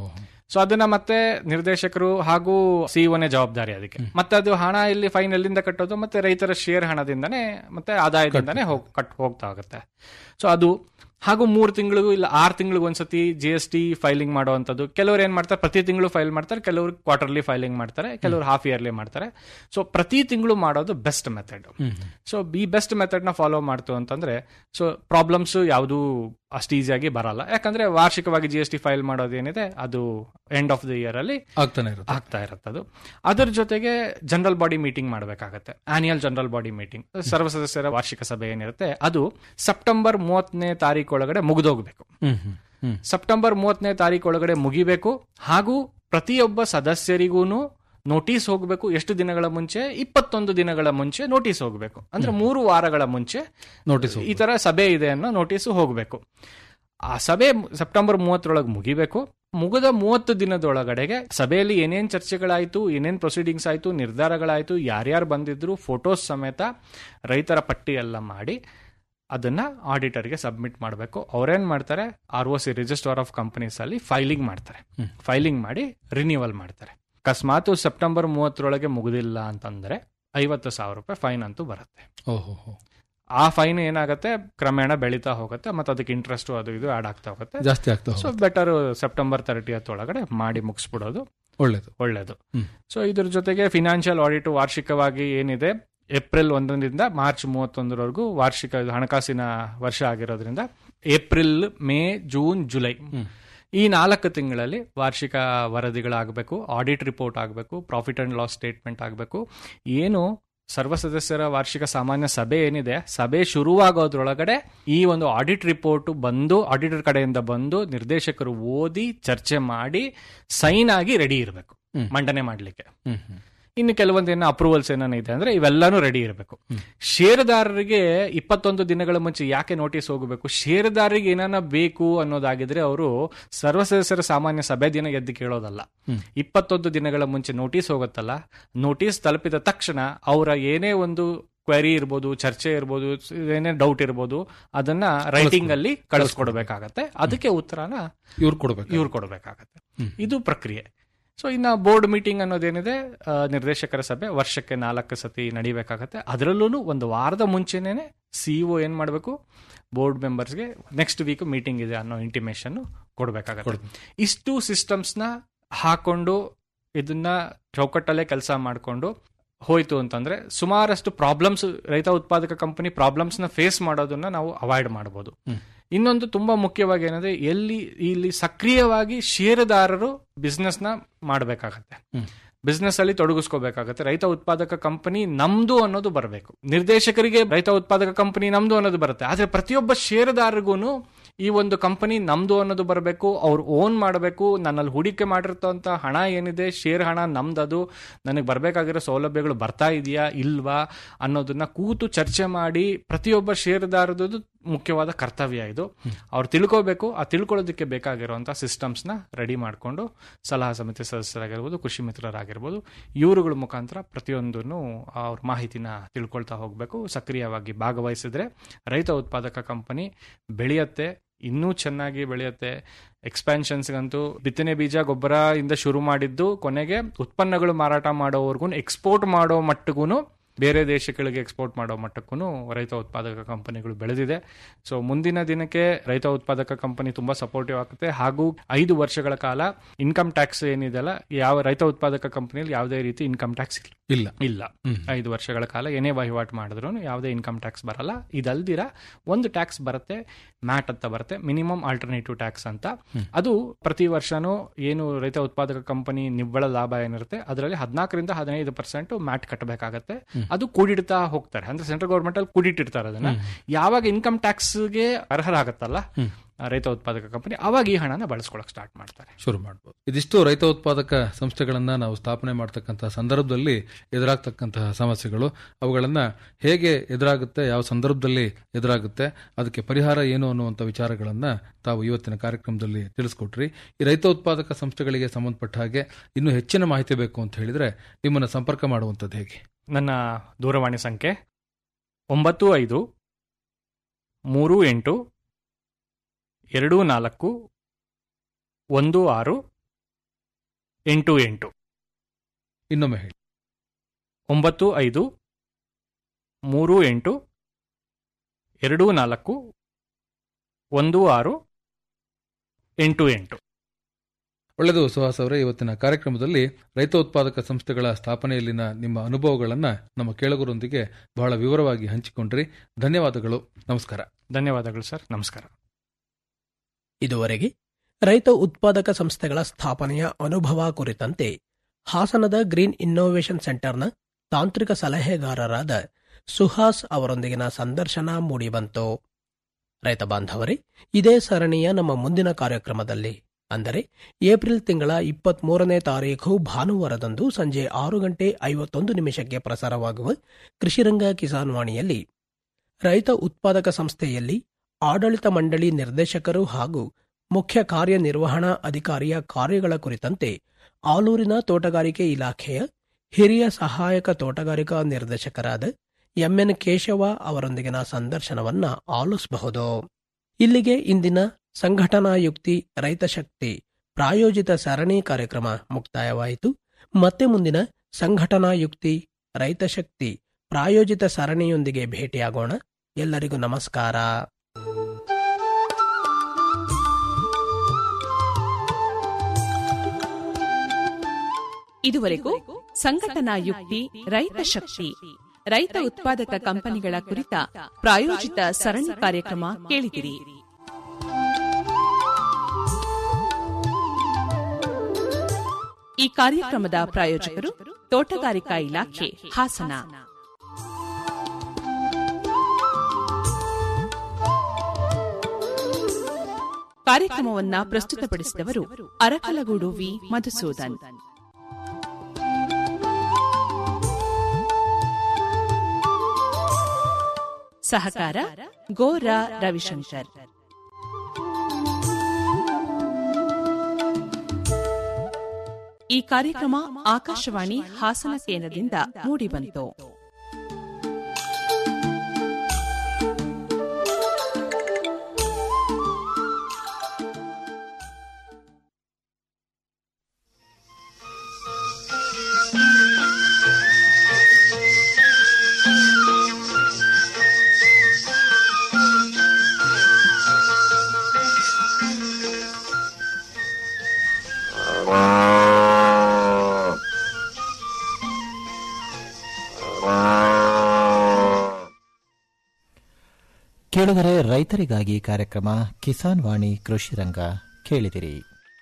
F: ಸೊ ಅದನ್ನ ಮತ್ತೆ ನಿರ್ದೇಶಕರು ಹಾಗೂ ಸಿಇಒನೇ ಜವಾಬ್ದಾರಿ ಅದಕ್ಕೆ ಮತ್ತೆ ಅದು ಹಣ ಇಲ್ಲಿ ಫೈನ್ ಎಲ್ಲಿಂದ ಕಟ್ಟೋದು ಮತ್ತೆ ರೈತರ ಶೇರ್ ಹಣದಿಂದನೇ ಮತ್ತೆ ಆದಾಯದಿಂದನೇ ಹೋಗ್ ಕಟ್ ಹೋಗ್ತಾ ಆಗುತ್ತೆ ಸೊ ಅದು ಹಾಗೂ ಮೂರು ತಿಂಗಳಿಗೂ ಇಲ್ಲ ಆರು ತಿಂಗಳಿಗೆ ಒಂದ್ಸತಿ ಜಿ ಎಸ್ ಟಿ ಫೈಲಿಂಗ್ ಮಾಡುವಂಥದ್ದು ಕೆಲವರು ಏನ್ ಮಾಡ್ತಾರೆ ಪ್ರತಿ ತಿಂಗಳು ಫೈಲ್ ಮಾಡ್ತಾರೆ ಕೆಲವರು ಕ್ವಾರ್ಟರ್ಲಿ ಫೈಲಿಂಗ್ ಮಾಡ್ತಾರೆ ಕೆಲವರು ಹಾಫ್ ಇಯರ್ಲಿ ಮಾಡ್ತಾರೆ ಸೊ ಪ್ರತಿ ತಿಂಗಳು ಮಾಡೋದು ಬೆಸ್ಟ್ ಮೆಥಡ್ ಸೊ ಈ ಬೆಸ್ಟ್ ಮೆಥಡ್ ನ ಫಾಲೋ ಮಾಡ್ತು ಅಂತಂದ್ರೆ ಸೊ ಪ್ರಾಬ್ಲಮ್ಸ್ ಯಾವುದು ಅಷ್ಟು ಈಸಿಯಾಗಿ ಬರಲ್ಲ ಯಾಕಂದ್ರೆ ವಾರ್ಷಿಕವಾಗಿ ಜಿ ಎಸ್ ಟಿ ಫೈಲ್ ಮಾಡೋದೇನಿದೆ ಅದು ಎಂಡ್ ಆಫ್ ದಿ ಇಯರ್ ಅಲ್ಲಿ
E: ಆಗ್ತಾನೆ ಇರುತ್ತೆ
F: ಆಗ್ತಾ ಇರುತ್ತದು ಅದರ ಜೊತೆಗೆ ಜನರಲ್ ಬಾಡಿ ಮೀಟಿಂಗ್ ಮಾಡಬೇಕಾಗತ್ತೆ ಆನ್ಯುಯಲ್ ಜನರಲ್ ಬಾಡಿ ಮೀಟಿಂಗ್ ಸರ್ವ ಸದಸ್ಯರ ವಾರ್ಷಿಕ ಸಭೆ ಏನಿರುತ್ತೆ ಅದು ಸೆಪ್ಟೆಂಬರ್ ಮೂವತ್ತನೇ ತಾರೀಕು ಒಳಗಡೆ ಮುಗಿದೋಗ್ಬೇಕು
E: ಹ್ಮ್ ಹ್ಮ್ ಹ್ಮ್
F: ಸೆಪ್ಟೆಂಬರ್ ಮೂವತ್ತನೇ ತಾರೀಕು ಒಳಗಡೆ ಮುಗಿಬೇಕು ಹಾಗೂ ಪ್ರತಿಯೊಬ್ಬ ಸದಸ್ಯರಿಗೂನು ನೋಟಿಸ್ ಹೋಗಬೇಕು ಎಷ್ಟು ದಿನಗಳ ಮುಂಚೆ ಇಪ್ಪತ್ತೊಂದು ದಿನಗಳ ಮುಂಚೆ ನೋಟಿಸ್ ಹೋಗಬೇಕು ಅಂದ್ರೆ ಮೂರು ವಾರಗಳ ಮುಂಚೆ
E: ನೋಟಿಸ್
F: ಈ ತರ ಸಭೆ ಇದೆ ಅನ್ನೋ ನೋಟಿಸ್ ಹೋಗಬೇಕು ಆ ಸಭೆ ಸೆಪ್ಟೆಂಬರ್ ಮೂವತ್ತರೊಳಗೆ ಮುಗಿಬೇಕು ಮುಗಿದ ಮೂವತ್ತು ದಿನದೊಳಗಡೆಗೆ ಸಭೆಯಲ್ಲಿ ಏನೇನ್ ಚರ್ಚೆಗಳಾಯ್ತು ಏನೇನ್ ಪ್ರೊಸೀಡಿಂಗ್ಸ್ ಆಯ್ತು ನಿರ್ಧಾರಗಳಾಯ್ತು ಯಾರ್ಯಾರು ಬಂದಿದ್ರು ಫೋಟೋಸ್ ಸಮೇತ ರೈತರ ಪಟ್ಟಿ ಎಲ್ಲ ಮಾಡಿ ಅದನ್ನ ಆಡಿಟರ್ಗೆ ಸಬ್ಮಿಟ್ ಮಾಡಬೇಕು ಅವ್ರೇನ್ ಮಾಡ್ತಾರೆ R O C register of companies ಅಲ್ಲಿ ಫೈಲಿಂಗ್ ಮಾಡ್ತಾರೆ ಫೈಲಿಂಗ್ ಮಾಡಿ ರಿನ್ಯೂವಲ್ ಮಾಡ್ತಾರೆ ಅಕಸ್ಮಾತ್ ಸೆಪ್ಟೆಂಬರ್ ಮೂವತ್ತರೊಳಗೆ ಮುಗುದಿಲ್ಲ ಅಂತಂದ್ರೆ ಐವತ್ತು ಸಾವಿರ ರೂಪಾಯಿ ಫೈನ್ ಅಂತೂ ಬರುತ್ತೆ
E: ಓಹೋ ಹೋ.
F: ಆ ಫೈನ್ ಏನಾಗುತ್ತೆ ಕ್ರಮೇಣ ಬೆಳೀತಾ ಹೋಗುತ್ತೆ ಮತ್ತೆ ಅದಕ್ಕೆ ಇಂಟ್ರೆಸ್ಟ್ ಅದು ಇದು ಆಡ್ ಆಗ್ತಾ ಹೋಗುತ್ತೆ
E: ಜಾಸ್ತಿ ಆಗ್ತಾ
F: ಸೊ
E: ಹೋಗುತ್ತೆ.
F: ಬೆಟರ್ ಸೆಪ್ಟೆಂಬರ್ ತರ್ಟಿಯತ್ ಒಳಗಡೆ ಮಾಡಿ ಮುಗಿಸ್ಬಿಡೋದು
E: ಒಳ್ಳೇದು
F: ಒಳ್ಳೇದು
E: ಹ್ಮ್.
F: ಸೊ ಇದ್ರ ಜೊತೆಗೆ ಫಿನಾನ್ಷಿಯಲ್ ಆಡಿಟ್ ವಾರ್ಷಿಕವಾಗಿ ಏನಿದೆ ಏಪ್ರಿಲ್ ಒಂದರಿಂದ ಮಾರ್ಚ್ ಮೂವತ್ತೊಂದರವರೆಗೂ ವಾರ್ಷಿಕ ಇದು ಹಣಕಾಸಿನ ವರ್ಷ ಆಗಿರೋದ್ರಿಂದ ಏಪ್ರಿಲ್ ಮೇ ಜೂನ್ ಜುಲೈ ಈ ನಾಲ್ಕು ತಿಂಗಳಲ್ಲಿ ವಾರ್ಷಿಕ ವರದಿಗಳಾಗಬೇಕು ಆಡಿಟ್ ರಿಪೋರ್ಟ್ ಆಗಬೇಕು ಪ್ರಾಫಿಟ್ ಅಂಡ್ ಲಾಸ್ ಸ್ಟೇಟ್ಮೆಂಟ್ ಆಗಬೇಕು ಏನು ಸರ್ವ ಸದಸ್ಯರ ವಾರ್ಷಿಕ ಸಾಮಾನ್ಯ ಸಭೆ ಏನಿದೆ ಸಭೆ ಶುರುವಾಗೋದ್ರೊಳಗಡೆ ಈ ಒಂದು ಆಡಿಟ್ ರಿಪೋರ್ಟ್ ಬಂದು ಆಡಿಟರ್ ಕಡೆಯಿಂದ ಬಂದು ನಿರ್ದೇಶಕರು ಓದಿ ಚರ್ಚೆ ಮಾಡಿ ಸೈನ್ ಆಗಿ ರೆಡಿ ಇರಬೇಕು
E: ಹ್ಮ್.
F: ಮಂಡನೆ ಮಾಡಲಿಕ್ಕೆ
E: ಹ್ಮ್ ಹ್ಮ್
F: ಇನ್ನು ಕೆಲವೊಂದು ಏನೋ ಅಪ್ರೂವಲ್ಸ್ ಏನಾನ ಇದೆ ಅಂದ್ರೆ ಇವೆಲ್ಲಾನು ರೆಡಿ ಇರಬೇಕು ಷೇರುದಾರರಿಗೆ ಇಪ್ಪತ್ತೊಂದು ದಿನಗಳ ಮುಂಚೆ ಯಾಕೆ ನೋಟಿಸ್ ಹೋಗಬೇಕು ಷೇರುದಾರರಿಗೆ ಏನಾನ ಬೇಕು ಅನ್ನೋದಾಗಿದ್ರೆ ಅವರು ಸರ್ವ ಸದಸ್ಯರ ಸಾಮಾನ್ಯ ಸಭೆ ದಿನ ಎದ್ದು ಕೇಳೋದಲ್ಲ ಇಪ್ಪತ್ತೊಂದು ದಿನಗಳ ಮುಂಚೆ ನೋಟಿಸ್ ಹೋಗುತ್ತಲ್ಲ ನೋಟಿಸ್ ತಲುಪಿದ ತಕ್ಷಣ ಅವರ ಏನೇ ಒಂದು ಕ್ವೆರಿ ಇರ್ಬೋದು ಚರ್ಚೆ ಇರ್ಬೋದು ಏನೇ ಡೌಟ್ ಇರ್ಬೋದು ಅದನ್ನ ರೈಟಿಂಗ್ ಅಲ್ಲಿ ಕಳಿಸ್ಕೊಡ್ಬೇಕಾಗತ್ತೆ ಅದಕ್ಕೆ ಉತ್ತರನ
E: ಇವ್ರು ಕೊಡ್ಬೇಕು
F: ಇವ್ರು ಕೊಡಬೇಕಾಗತ್ತೆ ಇದು ಪ್ರಕ್ರಿಯೆ ಸೊ ಇನ್ನ ಬೋರ್ಡ್ ಮೀಟಿಂಗ್ ಅನ್ನೋದೇನಿದೆ ಆ, ನಿರ್ದೇಶಕರ ಸಭೆ ವರ್ಷಕ್ಕೆ ನಾಲ್ಕು ಸತಿ ನಡಿಬೇಕಾಗತ್ತೆ ಅದರಲ್ಲೂ ಒಂದು ವಾರದ ಮುಂಚೆನೇನೆ ಸಿಇಒ ಏನ್ ಮಾಡಬೇಕು ಬೋರ್ಡ್ ಮೆಂಬರ್ಸ್ಗೆ ನೆಕ್ಸ್ಟ್ ವೀಕ್ ಮೀಟಿಂಗ್ ಇದೆ ಅನ್ನೋ ಇಂಟಿಮೇಶನ್ ಕೊಡಬೇಕಾಗತ್ತೆ ಇಷ್ಟು ಸಿಸ್ಟಮ್ಸ್ನ ಹಾಕೊಂಡು ಇದನ್ನ ಚೌಕಟ್ಟಲ್ಲೇ ಕೆಲಸ ಮಾಡಿಕೊಂಡು ಹೋಯ್ತು ಅಂತಂದ್ರೆ ಸುಮಾರಷ್ಟು ಪ್ರಾಬ್ಲಮ್ಸ್ ರೈತ ಉತ್ಪಾದಕ ಕಂಪನಿ ಪ್ರಾಬ್ಲಮ್ಸ್ ನ ಫೇಸ್ ಮಾಡೋದನ್ನ ನಾವು ಅವಾಯ್ಡ್ ಮಾಡಬಹುದು ಇನ್ನೊಂದು ತುಂಬಾ ಮುಖ್ಯವಾಗಿ ಏನಂದ್ರೆ ಎಲ್ಲಿ ಇಲ್ಲಿ ಸಕ್ರಿಯವಾಗಿ ಷೇರುದಾರರು ಬಿಸ್ನೆಸ್ ನ ಮಾಡಬೇಕಾಗತ್ತೆ ಬಿಸ್ನೆಸ್ ಅಲ್ಲಿ ತೊಡಗಿಸ್ಕೋಬೇಕಾಗತ್ತೆ ರೈತ ಉತ್ಪಾದಕ ಕಂಪನಿ ನಮ್ದು ಅನ್ನೋದು ಬರಬೇಕು ನಿರ್ದೇಶಕರಿಗೆ ರೈತ ಉತ್ಪಾದಕ ಕಂಪನಿ ನಮ್ದು ಅನ್ನೋದು ಬರುತ್ತೆ ಆದ್ರೆ ಪ್ರತಿಯೊಬ್ಬ ಷೇರುದಾರರಿಗೂ ಈ ಒಂದು ಕಂಪನಿ ನಮ್ದು ಅನ್ನೋದು ಬರಬೇಕು ಅವ್ರು ಓನ್ ಮಾಡಬೇಕು ನನ್ನಲ್ಲಿ ಹೂಡಿಕೆ ಮಾಡಿರ್ತಂತ ಹಣ ಏನಿದೆ ಶೇರ್ ಹಣ ನಮ್ದದು ನನಗೆ ಬರಬೇಕಾಗಿರೋ ಸೌಲಭ್ಯಗಳು ಬರ್ತಾ ಇದೆಯಾ ಇಲ್ವಾ ಅನ್ನೋದನ್ನ ಕೂತು ಚರ್ಚೆ ಮಾಡಿ ಪ್ರತಿಯೊಬ್ಬ ಷೇರುದಾರದ್ದು ಮುಖ್ಯವಾದ ಕರ್ತವ್ಯ ಇದು ಅವ್ರು ತಿಳ್ಕೋಬೇಕು ಆ ತಿಳ್ಕೊಳ್ಳೋದಕ್ಕೆ ಬೇಕಾಗಿರುವಂತ ಸಿಸ್ಟಮ್ಸ್ ನ ರೆಡಿ ಮಾಡಿಕೊಂಡು ಸಲಹಾ ಸಮಿತಿ ಸದಸ್ಯರಾಗಿರ್ಬೋದು ಕೃಷಿ ಮಿತ್ರರಾಗಿರ್ಬೋದು ಇವರುಗಳ ಮುಖಾಂತರ ಪ್ರತಿಯೊಂದನ್ನು ಅವ್ರ ಮಾಹಿತಿನ ತಿಳ್ಕೊಳ್ತಾ ಹೋಗಬೇಕು ಸಕ್ರಿಯವಾಗಿ ಭಾಗವಹಿಸಿದ್ರೆ ರೈತ ಉತ್ಪಾದಕ ಕಂಪನಿ ಬೆಳೆಯತ್ತೆ ಇನ್ನೂ ಚೆನ್ನಾಗಿ ಬೆಳೆಯುತ್ತೆ ಎಕ್ಸ್ಪ್ಯಾನ್ಷನ್ಸ್ಗಂತೂ ಬಿತ್ತನೆ ಬೀಜ ಗೊಬ್ಬರ ಇಂದ ಶುರು ಮಾಡಿದ್ದು ಕೊನೆಗೆ ಉತ್ಪನ್ನಗಳು ಮಾರಾಟ ಮಾಡೋವರೆಗೂ ಎಕ್ಸ್ಪೋರ್ಟ್ ಮಾಡೋ ಮಟ್ಟಿಗೂ ಬೇರೆ ದೇಶಗಳಿಗೆ ಎಕ್ಸ್ಪೋರ್ಟ್ ಮಾಡೋ ಮಟ್ಟಕ್ಕೂ ರೈತ ಉತ್ಪಾದಕ ಕಂಪನಿಗಳು ಬೆಳೆದಿದೆ ಸೊ ಮುಂದಿನ ದಿನಕ್ಕೆ ರೈತ ಉತ್ಪಾದಕ ಕಂಪನಿ ತುಂಬಾ ಸಪೋರ್ಟಿವ್ ಆಗುತ್ತೆ ಹಾಗೂ ಐದು ವರ್ಷಗಳ ಕಾಲ ಇನ್ಕಮ್ ಟ್ಯಾಕ್ಸ್ ಏನಿದೆಲ್ಲ ಯಾವ ರೈತ ಉತ್ಪಾದಕ ಕಂಪನಿಯಲ್ಲಿ ಯಾವುದೇ ರೀತಿ ಇನ್ಕಮ್ ಟ್ಯಾಕ್ಸ್
E: ಇಲ್ಲ
F: ಇಲ್ಲ ಐದು ವರ್ಷಗಳ ಕಾಲ ಏನೇ ವಹಿವಾಟು ಮಾಡಿದ್ರು ಯಾವುದೇ ಇನ್ಕಮ್ ಟ್ಯಾಕ್ಸ್ ಬರಲ್ಲ ಇದಲ್ದಿರ ಒಂದು ಟ್ಯಾಕ್ಸ್ ಬರುತ್ತೆ ಮ್ಯಾಟ್ ಅಂತ ಬರುತ್ತೆ ಮಿನಿಮಮ್ ಆಲ್ಟರ್ನೇಟಿವ್ ಟ್ಯಾಕ್ಸ್ ಅಂತ ಅದು ಪ್ರತಿ ವರ್ಷನೂ ಏನು ರೈತ ಉತ್ಪಾದಕ ಕಂಪನಿ ನಿವ್ವಳ ಲಾಭ ಏನಿರುತ್ತೆ ಅದರಲ್ಲಿ ಹದಿನಾಲ್ಕರಿಂದ ಹದಿನೈದು ಪರ್ಸೆಂಟ್ ಮ್ಯಾಟ್ ಕಟ್ಟಬೇಕಾಗತ್ತೆ ಅದು ಕೂಡಿಡ್ತಾ ಹೋಗ್ತಾರೆ ಅಂದ್ರೆ ಸೆಂಟ್ರಲ್ ಗೌರ್ಮೆಂಟ್ ಅಲ್ಲಿ ಕೂಡಿಟ್ಟಿರ್ತಾರೆ ಅದನ್ನ ಯಾವಾಗ ಇನ್ಕಮ್ ಟ್ಯಾಕ್ಸ್ಗೆ ಅರ್ಹರಾಗತ್ತಲ್ಲ ಆ ರೈತ ಉತ್ಪಾದಕ ಕಂಪನಿ ಅವಾಗ ಈ ಹಣನ ಬಳಸ್ಕೊಳಕ್ ಸ್ಟಾರ್ಟ್ ಮಾಡ್ತಾರೆ
E: ಶುರು ಮಾಡಬಹುದು ಇದಿಷ್ಟು ರೈತ ಉತ್ಪಾದಕ ಸಂಸ್ಥೆಗಳನ್ನ ನಾವು ಸ್ಥಾಪನೆ ಮಾಡ್ತಕ್ಕಂತಹ ಸಂದರ್ಭದಲ್ಲಿ ಎದುರಾಗ್ತಕ್ಕಂತಹ ಸಮಸ್ಯೆಗಳು ಅವುಗಳನ್ನ ಹೇಗೆ ಎದುರಾಗುತ್ತೆ ಯಾವ ಸಂದರ್ಭದಲ್ಲಿ ಎದುರಾಗುತ್ತೆ ಅದಕ್ಕೆ ಪರಿಹಾರ ಏನು ಅನ್ನುವಂಥ ವಿಚಾರಗಳನ್ನ ತಾವು ಇವತ್ತಿನ ಕಾರ್ಯಕ್ರಮದಲ್ಲಿ ತಿಳಿಸ್ಕೊಟ್ರಿ ಈ ರೈತ ಉತ್ಪಾದಕ ಸಂಸ್ಥೆಗಳಿಗೆ ಸಂಬಂಧಪಟ್ಟ ಹಾಗೆ ಇನ್ನೂ ಹೆಚ್ಚಿನ ಮಾಹಿತಿ ಬೇಕು ಅಂತ ಹೇಳಿದ್ರೆ ನಿಮ್ಮನ್ನ ಸಂಪರ್ಕ ಮಾಡುವಂಥದ್ದು ಹೇಗೆ
F: ನನ್ನ ದೂರವಾಣಿ ಸಂಖ್ಯೆ ಒಂಬತ್ತು ಐದು ಮೂರು ಎಂಟು ಎರಡು ನಾಲ್ಕು ಒಂದು ಆರು ಎಂಟು ಎಂಟು
E: ಇನ್ನೊಮ್ಮೆ ಹೇಳಿ
F: ಒಂಬತ್ತು ಐದು ಮೂರು ಎಂಟು ಎರಡು ನಾಲ್ಕು ಒಂದು ಆರು ಎಂಟು ಎಂಟು
E: ಒಳ್ಳೆಯದು ಸುಹಾಸ್ ಅವರೇ ಇವತ್ತಿನ ಕಾರ್ಯಕ್ರಮದಲ್ಲಿ ರೈತ ಉತ್ಪಾದಕ ಸಂಸ್ಥೆಗಳ ಸ್ಥಾಪನೆಯಲ್ಲಿನ ನಿಮ್ಮ ಅನುಭವಗಳನ್ನು ನಮ್ಮ ಕೇಳುಗರೊಂದಿಗೆ ಬಹಳ ವಿವರವಾಗಿ ಹಂಚಿಕೊಂಡ್ರಿ ಧನ್ಯವಾದಗಳು ನಮಸ್ಕಾರ
F: ಧನ್ಯವಾದಗಳು ಸರ್ ನಮಸ್ಕಾರ
D: ಇದುವರೆಗೆ ರೈತ ಉತ್ಪಾದಕ ಸಂಸ್ಥೆಗಳ ಸ್ಥಾಪನೆಯ ಅನುಭವ ಕುರಿತಂತೆ ಹಾಸನದ ಗ್ರೀನ್ ಇನ್ನೋವೇಷನ್ ಸೆಂಟರ್ನ ತಾಂತ್ರಿಕ ಸಲಹೆಗಾರರಾದ ಸುಹಾಸ್ ಅವರೊಂದಿಗಿನ ಸಂದರ್ಶನ ಮೂಡಿಬಂತು ರೈತ ಬಾಂಧವರೇ ಇದೇ ಸರಣಿಯ ನಮ್ಮ ಮುಂದಿನ ಕಾರ್ಯಕ್ರಮದಲ್ಲಿ ಅಂದರೆ ಏಪ್ರಿಲ್ ತಿಂಗಳ ಇಪ್ಪತ್ಮೂರನೇ ತಾರೀಖು ಭಾನುವಾರದಂದು ಸಂಜೆ ಆರು ಗಂಟೆ ಐವತ್ತೊಂದು ನಿಮಿಷಕ್ಕೆ ಪ್ರಸಾರವಾಗುವ ಕೃಷಿರಂಗ ಕಿಸಾನ್ ವಾಣಿಯಲ್ಲಿ ರೈತ ಉತ್ಪಾದಕ ಸಂಸ್ಥೆಯಲ್ಲಿ ಆಡಳಿತ ಮಂಡಳಿ ನಿರ್ದೇಶಕರು ಹಾಗೂ ಮುಖ್ಯ ಕಾರ್ಯನಿರ್ವಹಣಾ ಅಧಿಕಾರಿಯ ಕಾರ್ಯಗಳ ಕುರಿತಂತೆ ಆಲೂರಿನ ತೋಟಗಾರಿಕೆ ಇಲಾಖೆಯ ಹಿರಿಯ ಸಹಾಯಕ ತೋಟಗಾರಿಕಾ ನಿರ್ದೇಶಕರಾದ ಎಂಎನ್ ಕೇಶವ ಅವರೊಂದಿಗಿನ ಸಂದರ್ಶನವನ್ನ ಆಲಿಸಬಹುದು ಇಲ್ಲಿಗೆ ಇಂದಿನ ಸಂಘಟನಾ ಯುಕ್ತಿ ರೈತ ಶಕ್ತಿ ಪ್ರಾಯೋಜಿತ ಸರಣಿ ಕಾರ್ಯಕ್ರಮ ಮುಕ್ತಾಯವಾಯಿತು ಮತ್ತೆ ಮುಂದಿನ ಸಂಘಟನಾ ಯುಕ್ತಿ ರೈತ ಶಕ್ತಿ ಪ್ರಾಯೋಜಿತ ಸರಣಿಯೊಂದಿಗೆ ಭೇಟಿಯಾಗೋಣ ಎಲ್ಲರಿಗೂ ನಮಸ್ಕಾರ
C: ಇದುವರೆಗೂ ಸಂಘಟನಾ ಯುಕ್ತಿ ರೈತ ಶಕ್ತಿ ರೈತ ಉತ್ಪಾದಕ ಕಂಪನಿಗಳ ಕುರಿತ ಪ್ರಾಯೋಜಿತ ಸರಣಿ ಕಾರ್ಯಕ್ರಮ ಕೇಳಿದಿರಿ ಈ ಕಾರ್ಯಕ್ರಮದ ಪ್ರಾಯೋಜಕರು ತೋಟಗಾರಿಕಾ ಇಲಾಖೆ ಹಾಸನ ಕಾರ್ಯಕ್ರಮವನ್ನ ಪ್ರಸ್ತುತಪಡಿಸಿದವರು ಅರಕಲಗೂಡು ವಿ ಮಧುಸೂದನ್ ಸಹಕಾರ ಗೋರಾ ರವಿಶಂಕರ್ ಈ ಕಾರ್ಯಕ್ರಮ ಆಕಾಶವಾಣಿ ಹಾಸನ ಕೇಂದ್ರದಿಂದ ಮೂಡಿಬಂತು
B: ಕೇಳುಗರೆ ರೈತರಿಗಾಗಿ ಕಾರ್ಯಕ್ರಮ ಕಿಸಾನ್ ವಾಣಿ ಕೃಷಿ ರಂಗ ಕೇಳಿದಿರಿ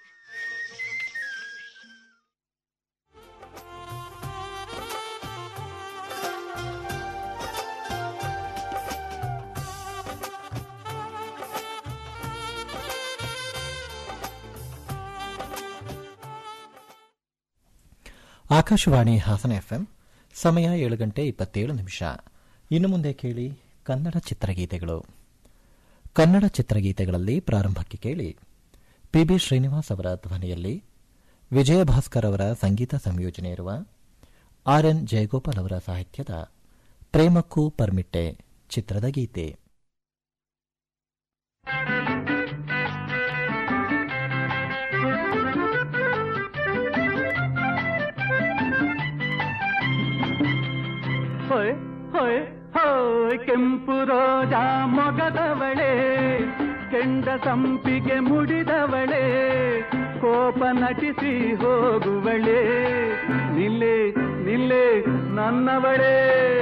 B: ಆಕಾಶವಾಣಿ ಹಾಸನ ಎಫ್ಎಂ ಸಮಯ ಏಳು ಗಂಟೆ ಇಪ್ಪತ್ತೇಳು ನಿಮಿಷ ಇನ್ನು ಮುಂದೆ ಕೇಳಿ ಕನ್ನಡ ಚಿತ್ರಗೀತೆಗಳು ಕನ್ನಡ ಚಿತ್ರಗೀತೆಗಳಲ್ಲಿ ಪ್ರಾರಂಭಕ್ಕೆ ಕೇಳಿ ಪಿಬಿ ಶ್ರೀನಿವಾಸ್ ಅವರ ಧ್ವನಿಯಲ್ಲಿ ವಿಜಯ ಭಾಸ್ಕರ್ ಅವರ ಸಂಗೀತ ಸಂಯೋಜನೆ ಇರುವ ಆರ್ ಎನ್ ಜಯಗೋಪಾಲ್ ಅವರ ಸಾಹಿತ್ಯದ ಪ್ರೇಮಕ್ಕೂ ಪರ್ಮಿಟ್ಟೆ ಚಿತ್ರದ ಗೀತೆ
G: ಹೊಯ್ ಹೊಯ್ ಹೋಯ್ ಕೆಂಪು ರೋಜಾ ಮೊಗದವಳೆ ಕೆಂಡ ಸಂಪಿಗೆ ಮುಡಿದವಳೆ ಕೋಪ ನಟಿಸಿ ಹೋಗುವಳೆ ನಿಲ್ಲೆ ನಿಲ್ಲೆ ನನ್ನವಳೇ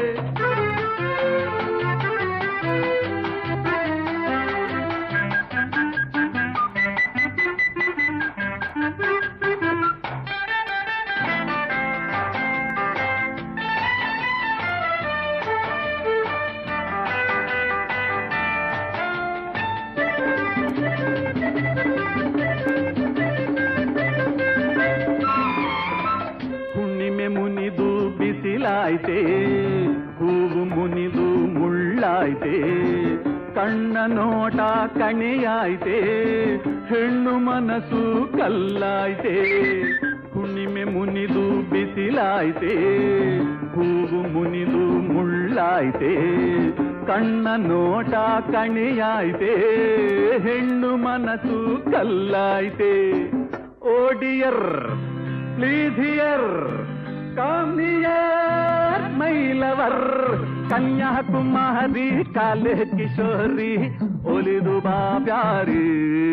G: ಹುಣ್ಣಿಮೆ ಮುನಿದು ಬಿಸಿಲಾಯ್ತೆ ಹೂವು ಮುನಿದು ಮುಳ್ಳಾಯ್ತೆ ಕಣ್ಣ ನೋಟ ಕಣಿಯಾಯ್ತೆ ಹೆಣ್ಣು ಮನಸ್ಸು ಕಲ್ಲಾಯ್ತೆ ಹುಣ್ಣಿಮೆ ಮುನಿದು ಬಿಸಿಲಾಯ್ತೆ ಹೂವು ಮುನಿದು ಮುಳ್ಳಾಯ್ತೆ ಕಣ್ಣ ನೋಟ ಕಣಿಯಾಯ್ತೆ ಹೆಣ್ಣು ಮನಸ್ಸು ಕಲ್ಲಾಯ್ತೆ oh dear please here come here my lover Kanyakumari ಕಾಲೆ ಕಿಶೋರಿ ಒಲಿದು ಬಾ ಪ್ಯಾರಿ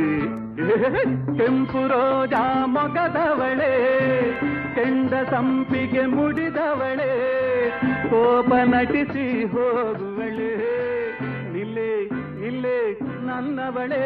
G: ಕೆಂಪು ರೋಜಾ ಮೊಗದವಳೆ ಕೆಂಡ ಸಂಪಿಗೆ ಮುಡಿದವಳೆ ಕೋಪ ನಟಿಸಿ ಹೋಗುವಳೆ ನಿಲ್ಲೆ ನಿಲ್ಲೆ ನನ್ನವಳೆ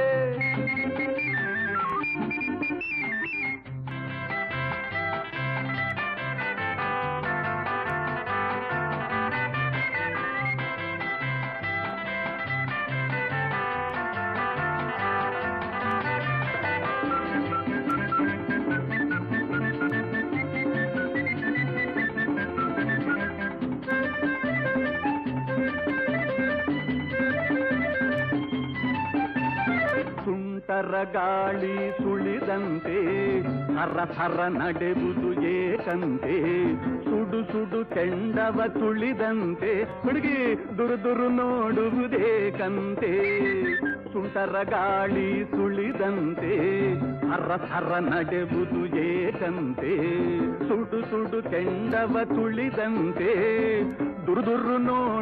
G: ಸುಂಟರ ಗಾಳಿ ಸುಳಿದಂತೆ ಹರ ಹರ ನಡೆವುದು ಏಕಂತೆ ಸುಡು ಸುಡು ಕೆಂಡವ ತುಳಿದಂತೆ ಹುಡುಗಿ ದುರು ದುರು ನೋಡುವುದೇಕಂತೆ ಸುಂಟರ ಗಾಳಿ ಸುಳಿದಂತೆ ಹರ ಹರ ನಡೆವುದು ಏಕಂತೆ ಸುಡು ಸುಡು ಕೆಂಡವ ತುಳಿದಂತೆ ದುರು ದುರು ನೋಡು